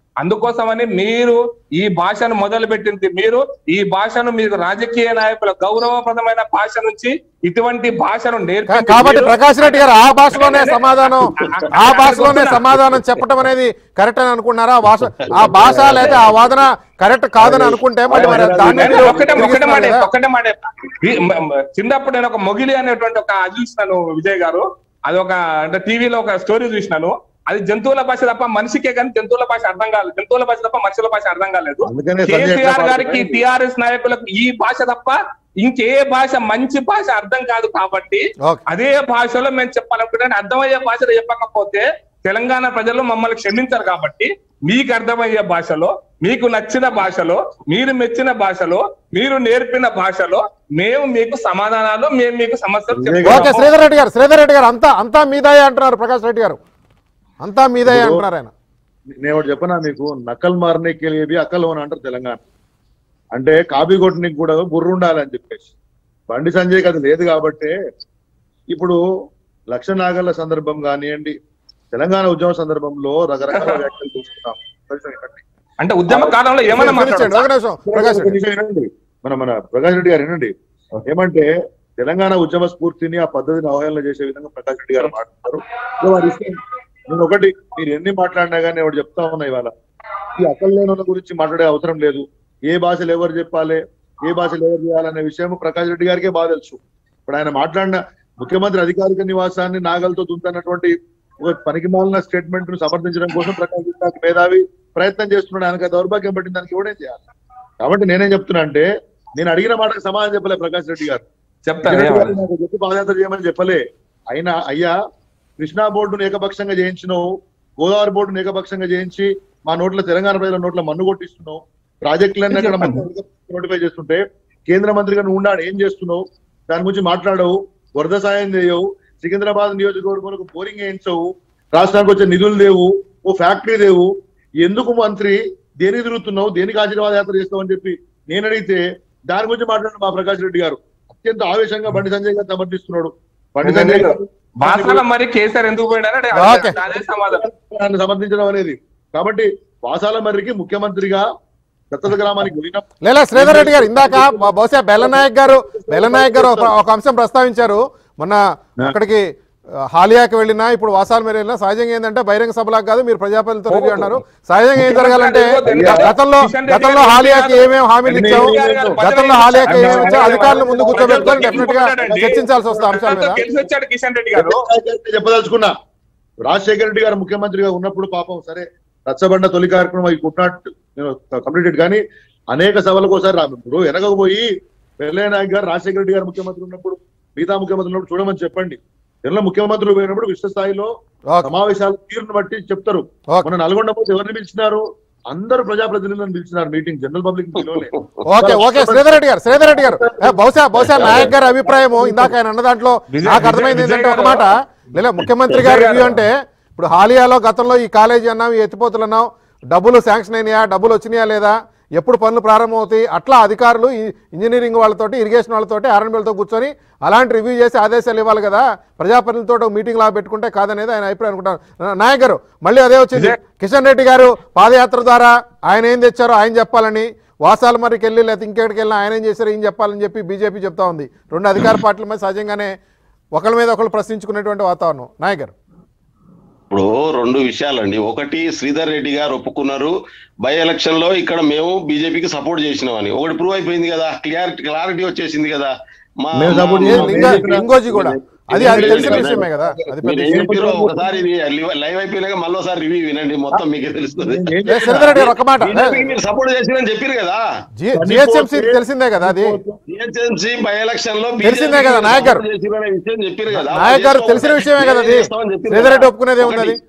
అందుకోసమని మీరు ఈ భాషను మొదలు పెట్టింది మీరు ఈ భాషను మీకు రాజకీయ నాయకుల గౌరవప్రదమైన భాష నుంచి ఇటువంటి భాషను కా- నేర్పి కాబట్టి ప్రకాష్ రెడ్డి గారు ఆ భాషలోనే సమాధానం ఆ భాషలోనే సమాధానం చెప్పడం అనేది కరెక్ట్ అని అనుకున్నారా ఆ భాష ఆ భాష లేదా ఆ వాదన కరెక్ట్ కాదని అనుకుంటే మరి మరి దాన్ని నేను మీరు ఒకటే ఒకటే తిరిగిస్తున్నారు మాట కదా? ఒకటే మాట ఈ- మ- మ- చిన్నప్పుడు నేను ఒక మొగిలి అనేటువంటి ఒక అది చూసినాను విజయ్ గారు అది ఒక అంటే టీవీలో ఒక స్టోరీ చూసినాను అది జంతువుల భాష తప్ప మనిషికే కానీ జంతువుల భాష అర్థం కాలేదు జంతువుల భాష తప్ప మనుషుల భాష అర్థం కాలేదు అందుకనే సంజయ్ ఎట్లా కేసీఆర్ గారికి మాట్లాడుతున్నాడు? టిఆర్ఎస్ నాయకులకు ఈ భాష తప్ప ఇంకే భాష మంచి భాష అర్థం కాదు కాబట్టి ఓకే. అదే భాషలో మేము చెప్పాలనుకుంటే అర్థమయ్యే భాషలో చెప్పకపోతే తెలంగాణ ప్రజలు మమ్మల్ని క్షమించరు కాబట్టి మీకు అర్థమయ్యే భాషలో మీకు నచ్చిన భాషలో మీరు మెచ్చిన భాషలో మీరు నేర్పిన భాషలో మేము మీకు సమాధానాలు మేము మీకు సమస్యలు ఓకే చెప్తాము. శ్రీధర్ రెడ్డి గారు శ్రీధర్ రెడ్డి గారు అంతా అంతా మీదయ్య అంటున్నారు ప్రకాష్ రెడ్డి గారు అంతా మీదయ్య అంటున్నారు ఆయన నేను ఒకటి చెప్పనా మీకు నకల్ మారనీకి వెళ్ళేవి అక్కలు అని అంటారు తెలంగాణ అంటే కాపీ కొట్టనికి కూడా బుర్ర ఉండాలని చెప్పేసి బండి సంజయ్కి అది లేదు కాబట్టి ఇప్పుడు లక్ష నాగళ్ళ సందర్భం కానివ్వండి తెలంగాణ ఉద్యమ సందర్భంలో రకరకాల వ్యాఖ్యలు చూస్తున్నాం కొంచెం వినండి. అంటే ఉద్యమ కాలంలో ఏమైనా పిలిచండి, ఒక నిమిషం ప్రకాష్ ఒక రెడ్డి నిమిషం వినండి మన మన ప్రకాష్ రెడ్డి గారు వినండి ఏమంటే తెలంగాణ ఉద్యమ స్ఫూర్తిని ఆ పద్ధతిని అవహేళన చేసే విధంగా ప్రకాష్ రెడ్డి గారు మాట్లాడతారు సో వారి ఇష్టం. నేను ఒకటి మీరు ఎన్ని మాట్లాడినా కానీ ఒకటి చెప్తా ఉన్నా ఇవాళ ఈ అక్కలు లేని వాళ్ళ గురించి మాట్లాడే అవసరం లేదు ఏ భాషలు ఎవరు చెప్పాలి ఏ భాషలు ఎవరు చేయాలనే విషయం ప్రకాష్ రెడ్డి గారికే బాగా తెలుసు ఇప్పుడు ఆయన మాట్లాడిన ముఖ్యమంత్రి అధికారిక నివాసాన్ని నాగలతో దుంతన్నటువంటి ఒక పనికి మాలిన స్టేట్మెంట్ ను సమర్థించడం కోసం ప్రకాష్ రెడ్డి గారికి మేధావి ప్రయత్నం చేస్తున్నాడు ఆయనకు దౌర్భాగ్యం పట్టిన దానికి ఎవడేం చేయాలి కాబట్టి నేనేం చెప్తున్నా అంటే నేను అడిగిన మాటకు సమాధానం చెప్పలే ప్రకాష్ రెడ్డి గారు చెప్తాను రెడ్డి గారు ఏమని. నాకు చెప్పి పాదయాత్ర చేయమని చెప్పలే అయినా అయ్యా కృష్ణా బోర్డును ఏకపక్షంగా చేయించినావు గోదావరి బోర్డును ఏకపక్షంగా చేయించి మా నోట్ల తెలంగాణ ప్రజల నోట్ల మన్ను కొట్టిస్తున్నావు ప్రాజెక్టులన్నీ అక్కడ నోటిఫై చేస్తుంటే కేంద్ర మంత్రిగా నువ్వు ఉన్నాడు ఏం చేస్తున్నావు దాని గురించి మాట్లాడవు వరద సాయం చేయవు సికింద్రాబాద్ నియోజకవర్గంలో బోరింగ్ వేయించవు రాష్ట్రానికి వచ్చే నిధులు లేవు ఓ ఫ్యాక్టరీ లేవు ఎందుకు మంత్రి దేనికి తిరుగుతున్నావు దేనికి ఆశీర్వాద యాత్ర చేస్తావు అని చెప్పి నేను అడిగితే దాని గురించి మాట్లాడిన మా ప్రకాష్ రెడ్డి గారు అత్యంత ఆవేశంగా బండి సంజయ్ గారు సమర్థిస్తున్నాడు బండి సంజయ్ గారు భాషలో మరి కేసీఆర్ ఎందుకు పోయినారంటే ఓకే. అదే సమాధానం ఆయన సమర్థించడం అనేది కాబట్టి వాసాల మర్రికి ముఖ్యమంత్రిగా దత్తత గ్రామానికి పోయిన లేదా శ్రీధర్ రెడ్డి గారు ఇందాక బ- బహుశా బెల్లనాయక్ గారు బెల్లనాయక్ గారు ఒక- ఒక అంశం ప్రస్తావించారు మొన్న అక్కడికి ఆ, హాలియాకి వెళ్ళినా ఇప్పుడు వాసాల మీద వెళ్ళినా సహజంగా ఏంటంటే బహిరంగ సభలకు కాదు మీరు ప్రజాప్రతినిధులతో రివ్యూ అన్నారు సహజంగా ఏం జరగాలంటే గతంలో గతంలో హాలియాకి ఏమేమి హామీలు ఇచ్చావు గతంలో హాలియాకి ఏమేమి ఇచ్చావు అధికారులు ముందు కూర్చోబెట్టుకొని డెఫినెట్ గా చర్చించాల్సి వస్తుంది అంశాల మీద గెలిచి వచ్చాడు కిషన్ రెడ్డి గారు చెప్పదలుచుకున్నా రాజశేఖర రెడ్డి గారు ముఖ్యమంత్రిగా ఉన్నప్పుడు పాపం సరే రచ్చబండ తొలి కార్యక్రమం ఈ కుడ్ నాట్ కంప్లీటెడ్ కానీ అనేక సభలకు ఒకసారి రా- ఇప్పుడు వెనకపోయి వెల్లయ్య నాయక్ గారు రాజశేఖర రెడ్డి గారు ముఖ్యమంత్రి ఉన్నప్పుడు మిగతా ముఖ్యమంత్రి ఉన్నప్పుడు చూడమని చెప్పండి ఇలా ముఖ్యమంత్రులు పోయినప్పుడు విశ్వ స్థాయిలో ఓకే. సమావేశాల తీరును బట్టి చెప్తారు ఓకే. మన నల్గొండ పోతే ఎవరిని పిలిచినారు అందరు ప్రజాప్రతినిధులను పిలిచినారు మీటింగ్ జనరల్ పబ్లిక్ పిలవలే ఓకే ఓకే శ్రీధర్ రెడ్డి గారు శ్రీధర్ రెడ్డి గారు ఏ, బహుశా బహుశా నాయక్ గారి అభిప్రాయం ఇందాక ఆయన అన్న దాంట్లో విజయ్- నాకు అర్థమైంది విజయ్ ఏంటంటే ఒక గారు- మాట లేదా ముఖ్యమంత్రి గారి విజయ్ రివ్యూ గారు- అంటే ఇప్పుడు హాలియాలో గతంలో ఈ కాలేజీ అన్నాం ఈ ఎత్తిపోతులు అన్నాం డబ్బులు శాంక్షన్ అయినాయా డబ్బులు వచ్చినాయా లేదా ఎప్పుడు పనులు ప్రారంభమవుతాయి అట్లా అధికారులు ఈ ఇంజనీరింగ్ వాళ్ళతోటి ఇరిగేషన్ వాళ్ళతోటి ఆర్ఎన్బిలతో కూర్చొని అలాంటి రివ్యూ చేసి ఆదేశాలు ఇవ్వాలి కదా ప్రజాప్రతినిధులతో మీటింగ్ లా పెట్టుకుంటే కాదనేది ఆయన అభిప్రాయం అనుకుంటాను నా- నాయక్ గారు మళ్ళీ అదే వచ్చింది విజయ్- కిషన్ రెడ్డి గారు పాదయాత్ర ద్వారా ఆయన ఏం తెచ్చారో ఆయన చెప్పాలని వాసాల మరికి వెళ్ళి లేకపోతే ఇంకెక్కడికి వెళ్ళినా ఆయన ఏం చేశారో ఏం చెప్పాలని చెప్పి బీజేపీ చెప్తా ఉంది రెండు అధికార పార్టీల మీద సహజంగానే ఒకళ్ళ మీద ఒకళ్ళు ప్రశ్నించుకునేటువంటి వాతావరణం నాయక్ గారు ఇప్పుడు రెండు విషయాలండి ఒకటి శ్రీధర్ రెడ్డి గారు ఒప్పుకున్నారు బై ఎలక్షన్ లో ఇక్కడ మేము బీజేపీకి సపోర్ట్ చేసినామని ఒకటి ప్రూవ్ అయిపోయింది కదా క్లియారిటీ క్లారిటీ వచ్చేసింది కదా మా మేము support మా- ఏ చేసినాం. లింగ- లింగోజీ కూడా అది అది తెలిసిన విషయమే కదా అది పెద్ద మీరు ఏం విషయం. చెప్పారో ఒకసారి ఇది live- లైవ్ అయిపోయినాక మళ్ళీ ఒకసారి రివ్యూ వినండి మొత్తం మీకు తెలుస్తుంది ఏం ఏ, చేసినా? శ్రీధర్ రెడ్డి గారు ఒక మాట బీజేపీకి మీరు సపోర్ట్ చేసిరని చెప్పారు కదా జిహెచ్ఎంసీ తెలిసిందే కదా అది జిహెచ్ఎంసీ బై ఎలక్షన్ లో తెలిసిందే కదా, నాయక్ గారు. చేసిరనే విషయం చెప్పారు కదా నాయక్ గారు తెలిసిన విషయమే కదా అది చేస్తామని చెప్పారు శ్రీధర్ రెడ్డి కదా. ఒప్పుకునేది ఏముంది అది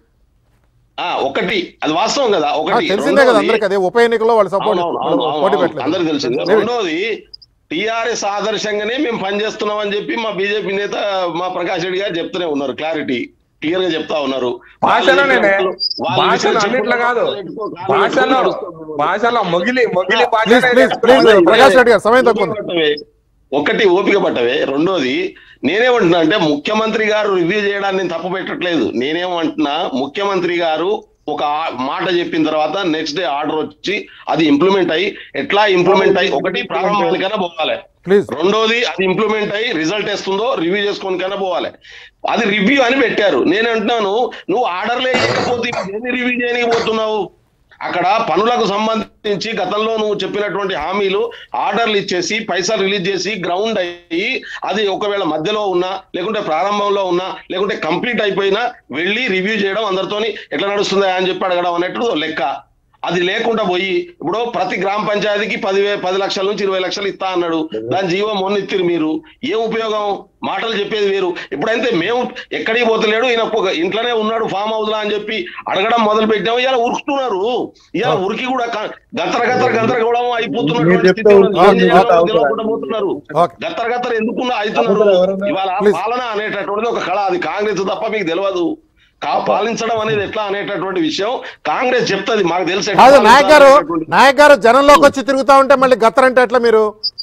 ఆ, ఒకటి అది వాస్తవం కదా ఆ, ఒకటి తెలిసిందే కదా రెండోది- అందరికి అది ఉప ఎన్నికల్లో వాళ్ళు సపోర్ట్ అవును, అవును, అవును, పోటీ అవును. పెట్టలేదు అందరికి తెలిసింది Maybe. రెండోది టిఆర్ఎస్ ఆదర్శంగానే మేము పనిచేస్తున్నాం అని చెప్పి మా బీజేపీ నేత మా ప్రకాష్ రెడ్డి గారు చెప్తూనే ఉన్నారు క్లారిటీ క్లియర్ గా చెప్తా ఉన్నారు భాషలోనే వాళ్ళు- వాళ్ళు భాషలో విషయం అన్నిట్లో చెప్పుకుంటూ కాదు కాళ్ళు భాషలో పెట్టుకొని భాషలో మొగిలి మొగిలి భాష please please please Prakash Reddy గారు సమయం తక్కువ ఓపిక ఉంది. పట్టవే. ఒకటి ఓపిక పట్టవే రెండోది నేనేమంటున్నా అంటే ముఖ్యమంత్రి గారు రివ్యూ చేయడాన్ని నేను తప్పు పెట్టట్లేదు నేనేమంటున్నా ముఖ్యమంత్రి గారు ఒక ఆ- మాట చెప్పిన తర్వాత నెక్స్ట్ డే ఆర్డర్ వచ్చి అది ఇంప్లిమెంట్ అయ్యి ఎట్లా ఇంప్లిమెంట్ అయ్యి ఒకటి ప్రారంభానికైనా పోవాలి ప్లీజ్ రెండోది అది ఇంప్లిమెంట్ అయ్యి రిజల్ట్ వేస్తుందో రివ్యూ చేసుకోనికైనా పోవాలి అది రివ్యూ అని పెట్టారు నేను అంటున్నాను నువ్వు ఆర్డర్ లేకపోతే దేన్ని రివ్యూ చేయడానికి పోతున్నావు అక్కడ పనులకు సంబంధించి గతంలో నువ్వు చెప్పినటువంటి హామీలు ఆర్డర్లు ఇచ్చేసి పైసలు రిలీజ్ చేసి గ్రౌండ్ అయ్యి అది ఒకవేళ మధ్యలో ఉన్నా లేకుంటే ప్రారంభంలో ఉన్నా లేకుంటే కంప్లీట్ అయిపోయినా వెళ్ళి రివ్యూ చేయడం అందరితోని ఎట్లా నడుస్తుందా అని చెప్పి అడగడం అన్నట్టు లెక్క అది లేకుండా పోయి ఇప్పుడు ప్రతి గ్రామ పంచాయతీకి పది వే- పది లక్షల నుంచి ఇరవై లక్షలు ఇస్తా అన్నాడు దాని జీవం మొన్నెత్తిరు మీరు ఏం ఉపయోగం మాటలు చెప్పేది వేరు ఇప్పుడైతే మేము ఎక్కడికి పోతలేడు ఈయన ఒక ఇంట్లోనే ఉన్నాడు ఫామ్ హౌస్ లా అని చెప్పి అడగడం మొదలు పెట్టాము ఇలా ఉరుకుతున్నారు ఇలా ఉరికి కూడా క- గత్తర గత్తర గంతర కూడా అయిపోతున్నటువంటి మీరు చెప్తే స్థితిలో ఉరుకుతున్నారు, ఏం చేయాలో అవసరం. తెలియకుండా పోతున్నారు ఓకే. గత్తర గత్తర ఎందుకు అవుతున్నారు అప్పుడు ఎవరన్నా- ఇవాళ Please. పాలన అనేటటువంటిది ఒక కళ అది కాంగ్రెస్ తప్ప మీకు తెలియదు కా పాలించడం అనేది ఎట్లా అనేటటువంటి విషయం కాంగ్రెస్ చెప్తది మాకు తెలిసి ఎట్లా కాదు నాయక్ గారు పాలించాలనేటటువంటి- నాయక్ గారు జనంలోకి వచ్చి తిరుగుతా ఉంటే మళ్ళీ గత్తరంటే ఎట్లా మీరు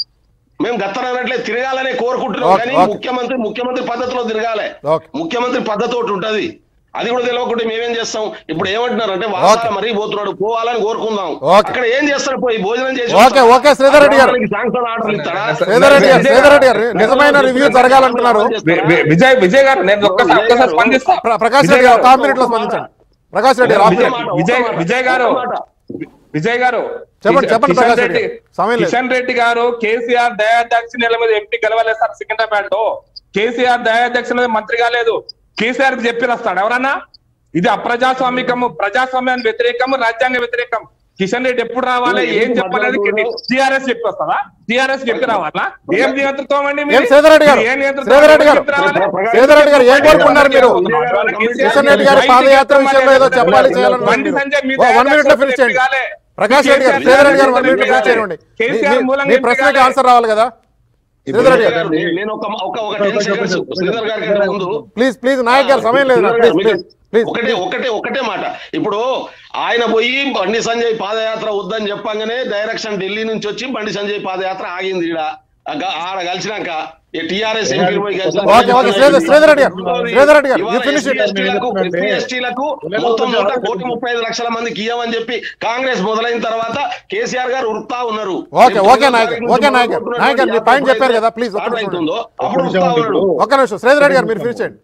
మేము గత్తర అన్నట్లే తిరగాలనే కోరుకుంటున్నాం ఓకే, కానీ ఓకే. ముఖ్యమంత్రి ముఖ్యమంత్రి పద్ధతిలో తిరగాలి ఓకే. ముఖ్యమంత్రి పద్ధతి ఒకటి ఉంటది అది కూడా తెలియకుంటే మేమేం చేస్తాం ఇప్పుడు ఏమంటున్నారు అంటే వాసాల ఓకే. మరీ పోతున్నాడు పోవాలని కోరుకుందాం ఓకే. అక్కడ ఏం చేస్తాడు పోయి భోజనం చేసి ఓకే, వస్తాడా? ఓకే, శ్రీధర్ రెడ్డి గారు. అక్కడ శాంక్షన్ ఆర్డర్లు ఇస్తాడా? శ్రీధర్ రెడ్డి గారు శ్రీధర్ రెడ్డి గారు నిజమైన రివ్యూ జరగాలంటున్నారు వి- వి- విజయ్ విజయ్ గారు నేను ఒక్కసారి ఒక్కసారి స్పందిస్తా ప్ర- ప్రకాష్ విజయ్ రెడ్డి గారు గారు, ఒక మినిట్ లో స్పందించండి ప్రకాష్ రెడ్డి గారు ఆపు విజయ్ చేయండి. విజయ్ ఒక్క మాట, విజయ్ ఒక్క గారు మాట. విజయ్ గారు చెప్పండి, కిషన్- చెప్పండి కిషన్ ప్రకాష్ రెడ్డి రెడ్డి గారు. సమయం లేదు. కిషన్ రెడ్డి గారు కేసీఆర్ దయాధ్యక్ష నెల మీద ఎంపీ గెలవలేదు సార్ సికింద్రాబాద్ లో కేసీఆర్ దయాధ్యక్ష మీద మంత్రి కాలేదు కేసీఆర్ కి చెప్పి వస్తాడు ఎవరన్నా ఇది అప్రజాస్వామికము ప్రజాస్వామ్యానికి వ్యతిరేకము రాజ్యాంగ వ్యతిరేకం కిషన్ రెడ్డి ఎప్పుడు రావాలి ఎందుకు ఏం చెప్పాలని మాట్లాడుతున్నావు? టిఆర్ఎస్ చెప్పి వస్తారా టిఆర్ఎస్ చెప్పి రావాలా ఏం నియంత్రిత్వం అండి మీది? ఏం శ్రీధర్ రెడ్డి గారు? మీరు ఏం నియంత్రిత్వం శ్రీధర్ రెడ్డి గారు. చెప్పి రావాలి? శ్రీధర్ రెడ్డి గారు ఏం కోరుకున్నారు మీరు కిషన్ కిషన్ రెడ్డి గారి పాదయాత్ర విషయంలో ఏదో చెప్పాలి చేయాలని బండి సంజయ్ మీ వన్ మినిట్ లో ఫినిష్ చేయండి కాలే. ప్రకాష్ రెడ్డి గారు శ్రీధర్ రెడ్డి గారు వన్ మినిట్ లో ఫినిష్ చేయండి కేసీఆర్ మీ- మూలంగా మీ ఎంపీ ప్రశ్నకి కాలే. ఆన్సర్ రావాలి కదా శ్రీధర్ రెడ్డి గారు నేను- నేను ఒక ఒక ఒక టెన్ సెకండ్స్ శ్రీధర్ గారి కంటే ముందు ప్లీజ్ ప్లీజ్ నాయక్ గారు సమయం లేదు ప్లీజ్ ప్లీజ్ ప్లీజ్ ఒకటే ఒకటే ఒకటే మాట ఇప్పుడు ఆయన పోయి బండి సంజయ్ పాదయాత్ర వద్దని చెప్పంగానే డైరెక్షన్ ఢిల్లీ నుంచి వచ్చి బండి సంజయ్ పాదయాత్ర ఆగింది ఈడ ఆగ- ఆడ కలిసినాక టిఆర్ఎస్ ఎంపీ పోయి కలిసినాక ఓకే, ఓకే, శ్రీధర్- శ్రీధర్ రెడ్డి గారు, శ్రీధర్ రెడ్డి గారు, you ఇవాళ finish it. SC, ST లకు, SC, ST లకు మొత్తం నూట కోటి ముప్పై ఐదు లక్షల మందికి ఇయ్యమని చెప్పి కాంగ్రెస్ మొదలైన తర్వాత కేసీఆర్ గారు ఉరుకుతా ఉన్నారు ఓకే, ఓకే, నాయక్ గారు, ఓకే, నాయక్ గారు, నాయక్ గారు, మీ point చెప్పారు కదా, please, ఒక్క స్టార్ట్ నిమిషం అవుతుందో ఒక్క అప్పుడు నిమిషం ఉరుకుతా ఇప్పుడు ఉన్నాడు ఒక్క నిమిషం శ్రీధర్ రెడ్డి గారు మీరు ఫినిష్ చేయండి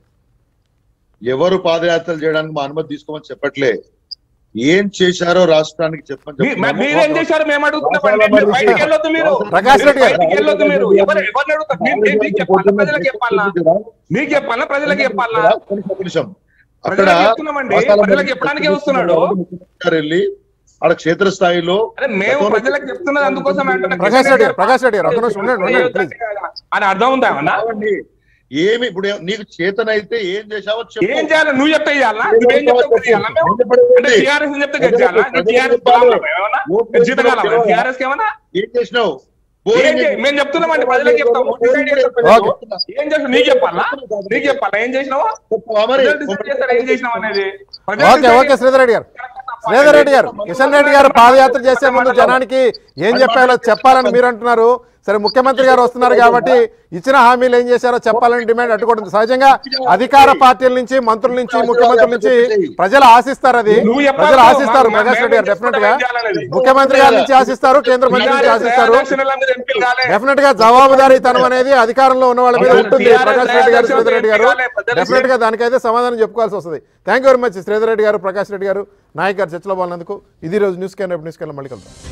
ఎవరు పాదయాత్రలు చేయడానికి మా అనుమతి తీసుకోమని చెప్పట్లే ఏం చేశారో రాష్ట్రానికి చెప్పని మీ- మరి మీరేం చెప్తున్నాము. చేశారు మేము అడుగుతున్నాం వాసాల మీరు మరి బయటికి వెళ్ళొద్దు మీరు ప్రకాష్ రెడ్డి గారు. బయటికి వెళ్ళొద్దు మీరు ఎవరు ఎవరిని అడుగుతారు మీరు- మీరు- మీకు చెప్పాలా ప్రజలకు చెప్పాలా మీకు చెప్పాలా ప్రజలకు చెప్పాలా ఒక నిమిషం, ఒక నిమిషం. అక్కడ ప్రజలకు చెప్తున్నామండి. వాసాల మరి ప్రజలకు చెప్పడానికే వస్తున్నాడు. ముఖ్యమంత్రి గారు వెళ్ళి ఆడ క్షేత్రస్థాయిలో అరే మేము ప్రజలకు చెప్తున్నది అందుకోసం అంటున్నా ప్రకాష్ రెడ్డి గారు, ప్రకాష్ రెడ్డి గారు, ఒక్క నిమిషం ఉండండి, ఉండండి, please. అని అర్థం ఉందా ఏమన్నా కావండి. ఏమి ఇప్పుడు నీకు చేతనైతే ఏం చేశావో చెప్పు ఏం చేయాలి నువ్వు చెప్తే చేయాలా నువ్వేం చెప్తే ఒకటి చేయాలా మేము? అంటే టీఆర్ఎస్ చెప్తే గది చేయాలా టీఆర్ఎస్ ఏమన్నా జీతకాలం టీఆర్ఎస్ కి ఏమన్నా ఏం చేసినావు ఏం బోరింగ్ చే- మేము చెప్తున్నామండి ప్రజలకు చెప్తాము డిసైడ్ చేస్తారు ప్రజలు. ఏం చేసినావు నీకు చెప్పాలా నీకు చెప్పాలా ఏం చేసినావా మరి ప్రజలు డిసైడ్ చేస్తారు ఏం చేసినావు అనేది ప్రజలు okay decide okay Sridhar Reddy గారు శ్రీధర్ రెడ్డి గారు కిషన్ రెడ్డి గారు పాదయాత్ర చేసే ముందు జనానికి ఏం చెప్పాలో చెప్పాలని మీరు అంటున్నారు సరే ముఖ్యమంత్రి గారు వస్తున్నారు కాబట్టి ఇచ్చిన హామీలు ఏం చేశారో చెప్పాలని డిమాండ్ అడ్డుకుంటుంది సహజంగా అధికార పార్టీల నుంచి మంత్రుల నుంచి ముఖ్యమంత్రుల నుంచి ప్రజలు ఆశిస్తారు అది నువ్వు చెప్పాలి ప్రజలు కదా, ఆశిస్తారు మా- ప్రకాష్ రెడ్డి గారు మేము డెఫినెట్ గా ఏం చేయాలనేది. ముఖ్యమంత్రి గారి నుంచి ఆశిస్తారు కేంద్ర మంత్రి నుంచి ఆశిస్తారు ఎలక్షన్ల మీద ఎంపీలు కాలే. డెఫినెట్ గా జవాబుదారీతనం అనేది అధికారంలో ఉన్న వాళ్ళ మీద ఉంటుంది ప్రకాష్ రెడ్డి గారు శ్రీధర్ రెడ్డి గారు డెఫినెట్ గా దానికైతే సమాధానం చెప్పుకోవాల్సి వస్తుంది thank you very much Sridhar Reddy గారు ప్రకాష్ రెడ్డి గారు నాయక్ గారు చర్చలో బాగున్నందుకు ఇది రోజు న్యూస్ క్యాన్ న్యూస్ క్యాన్ మళ్ళీ కలుద్దాం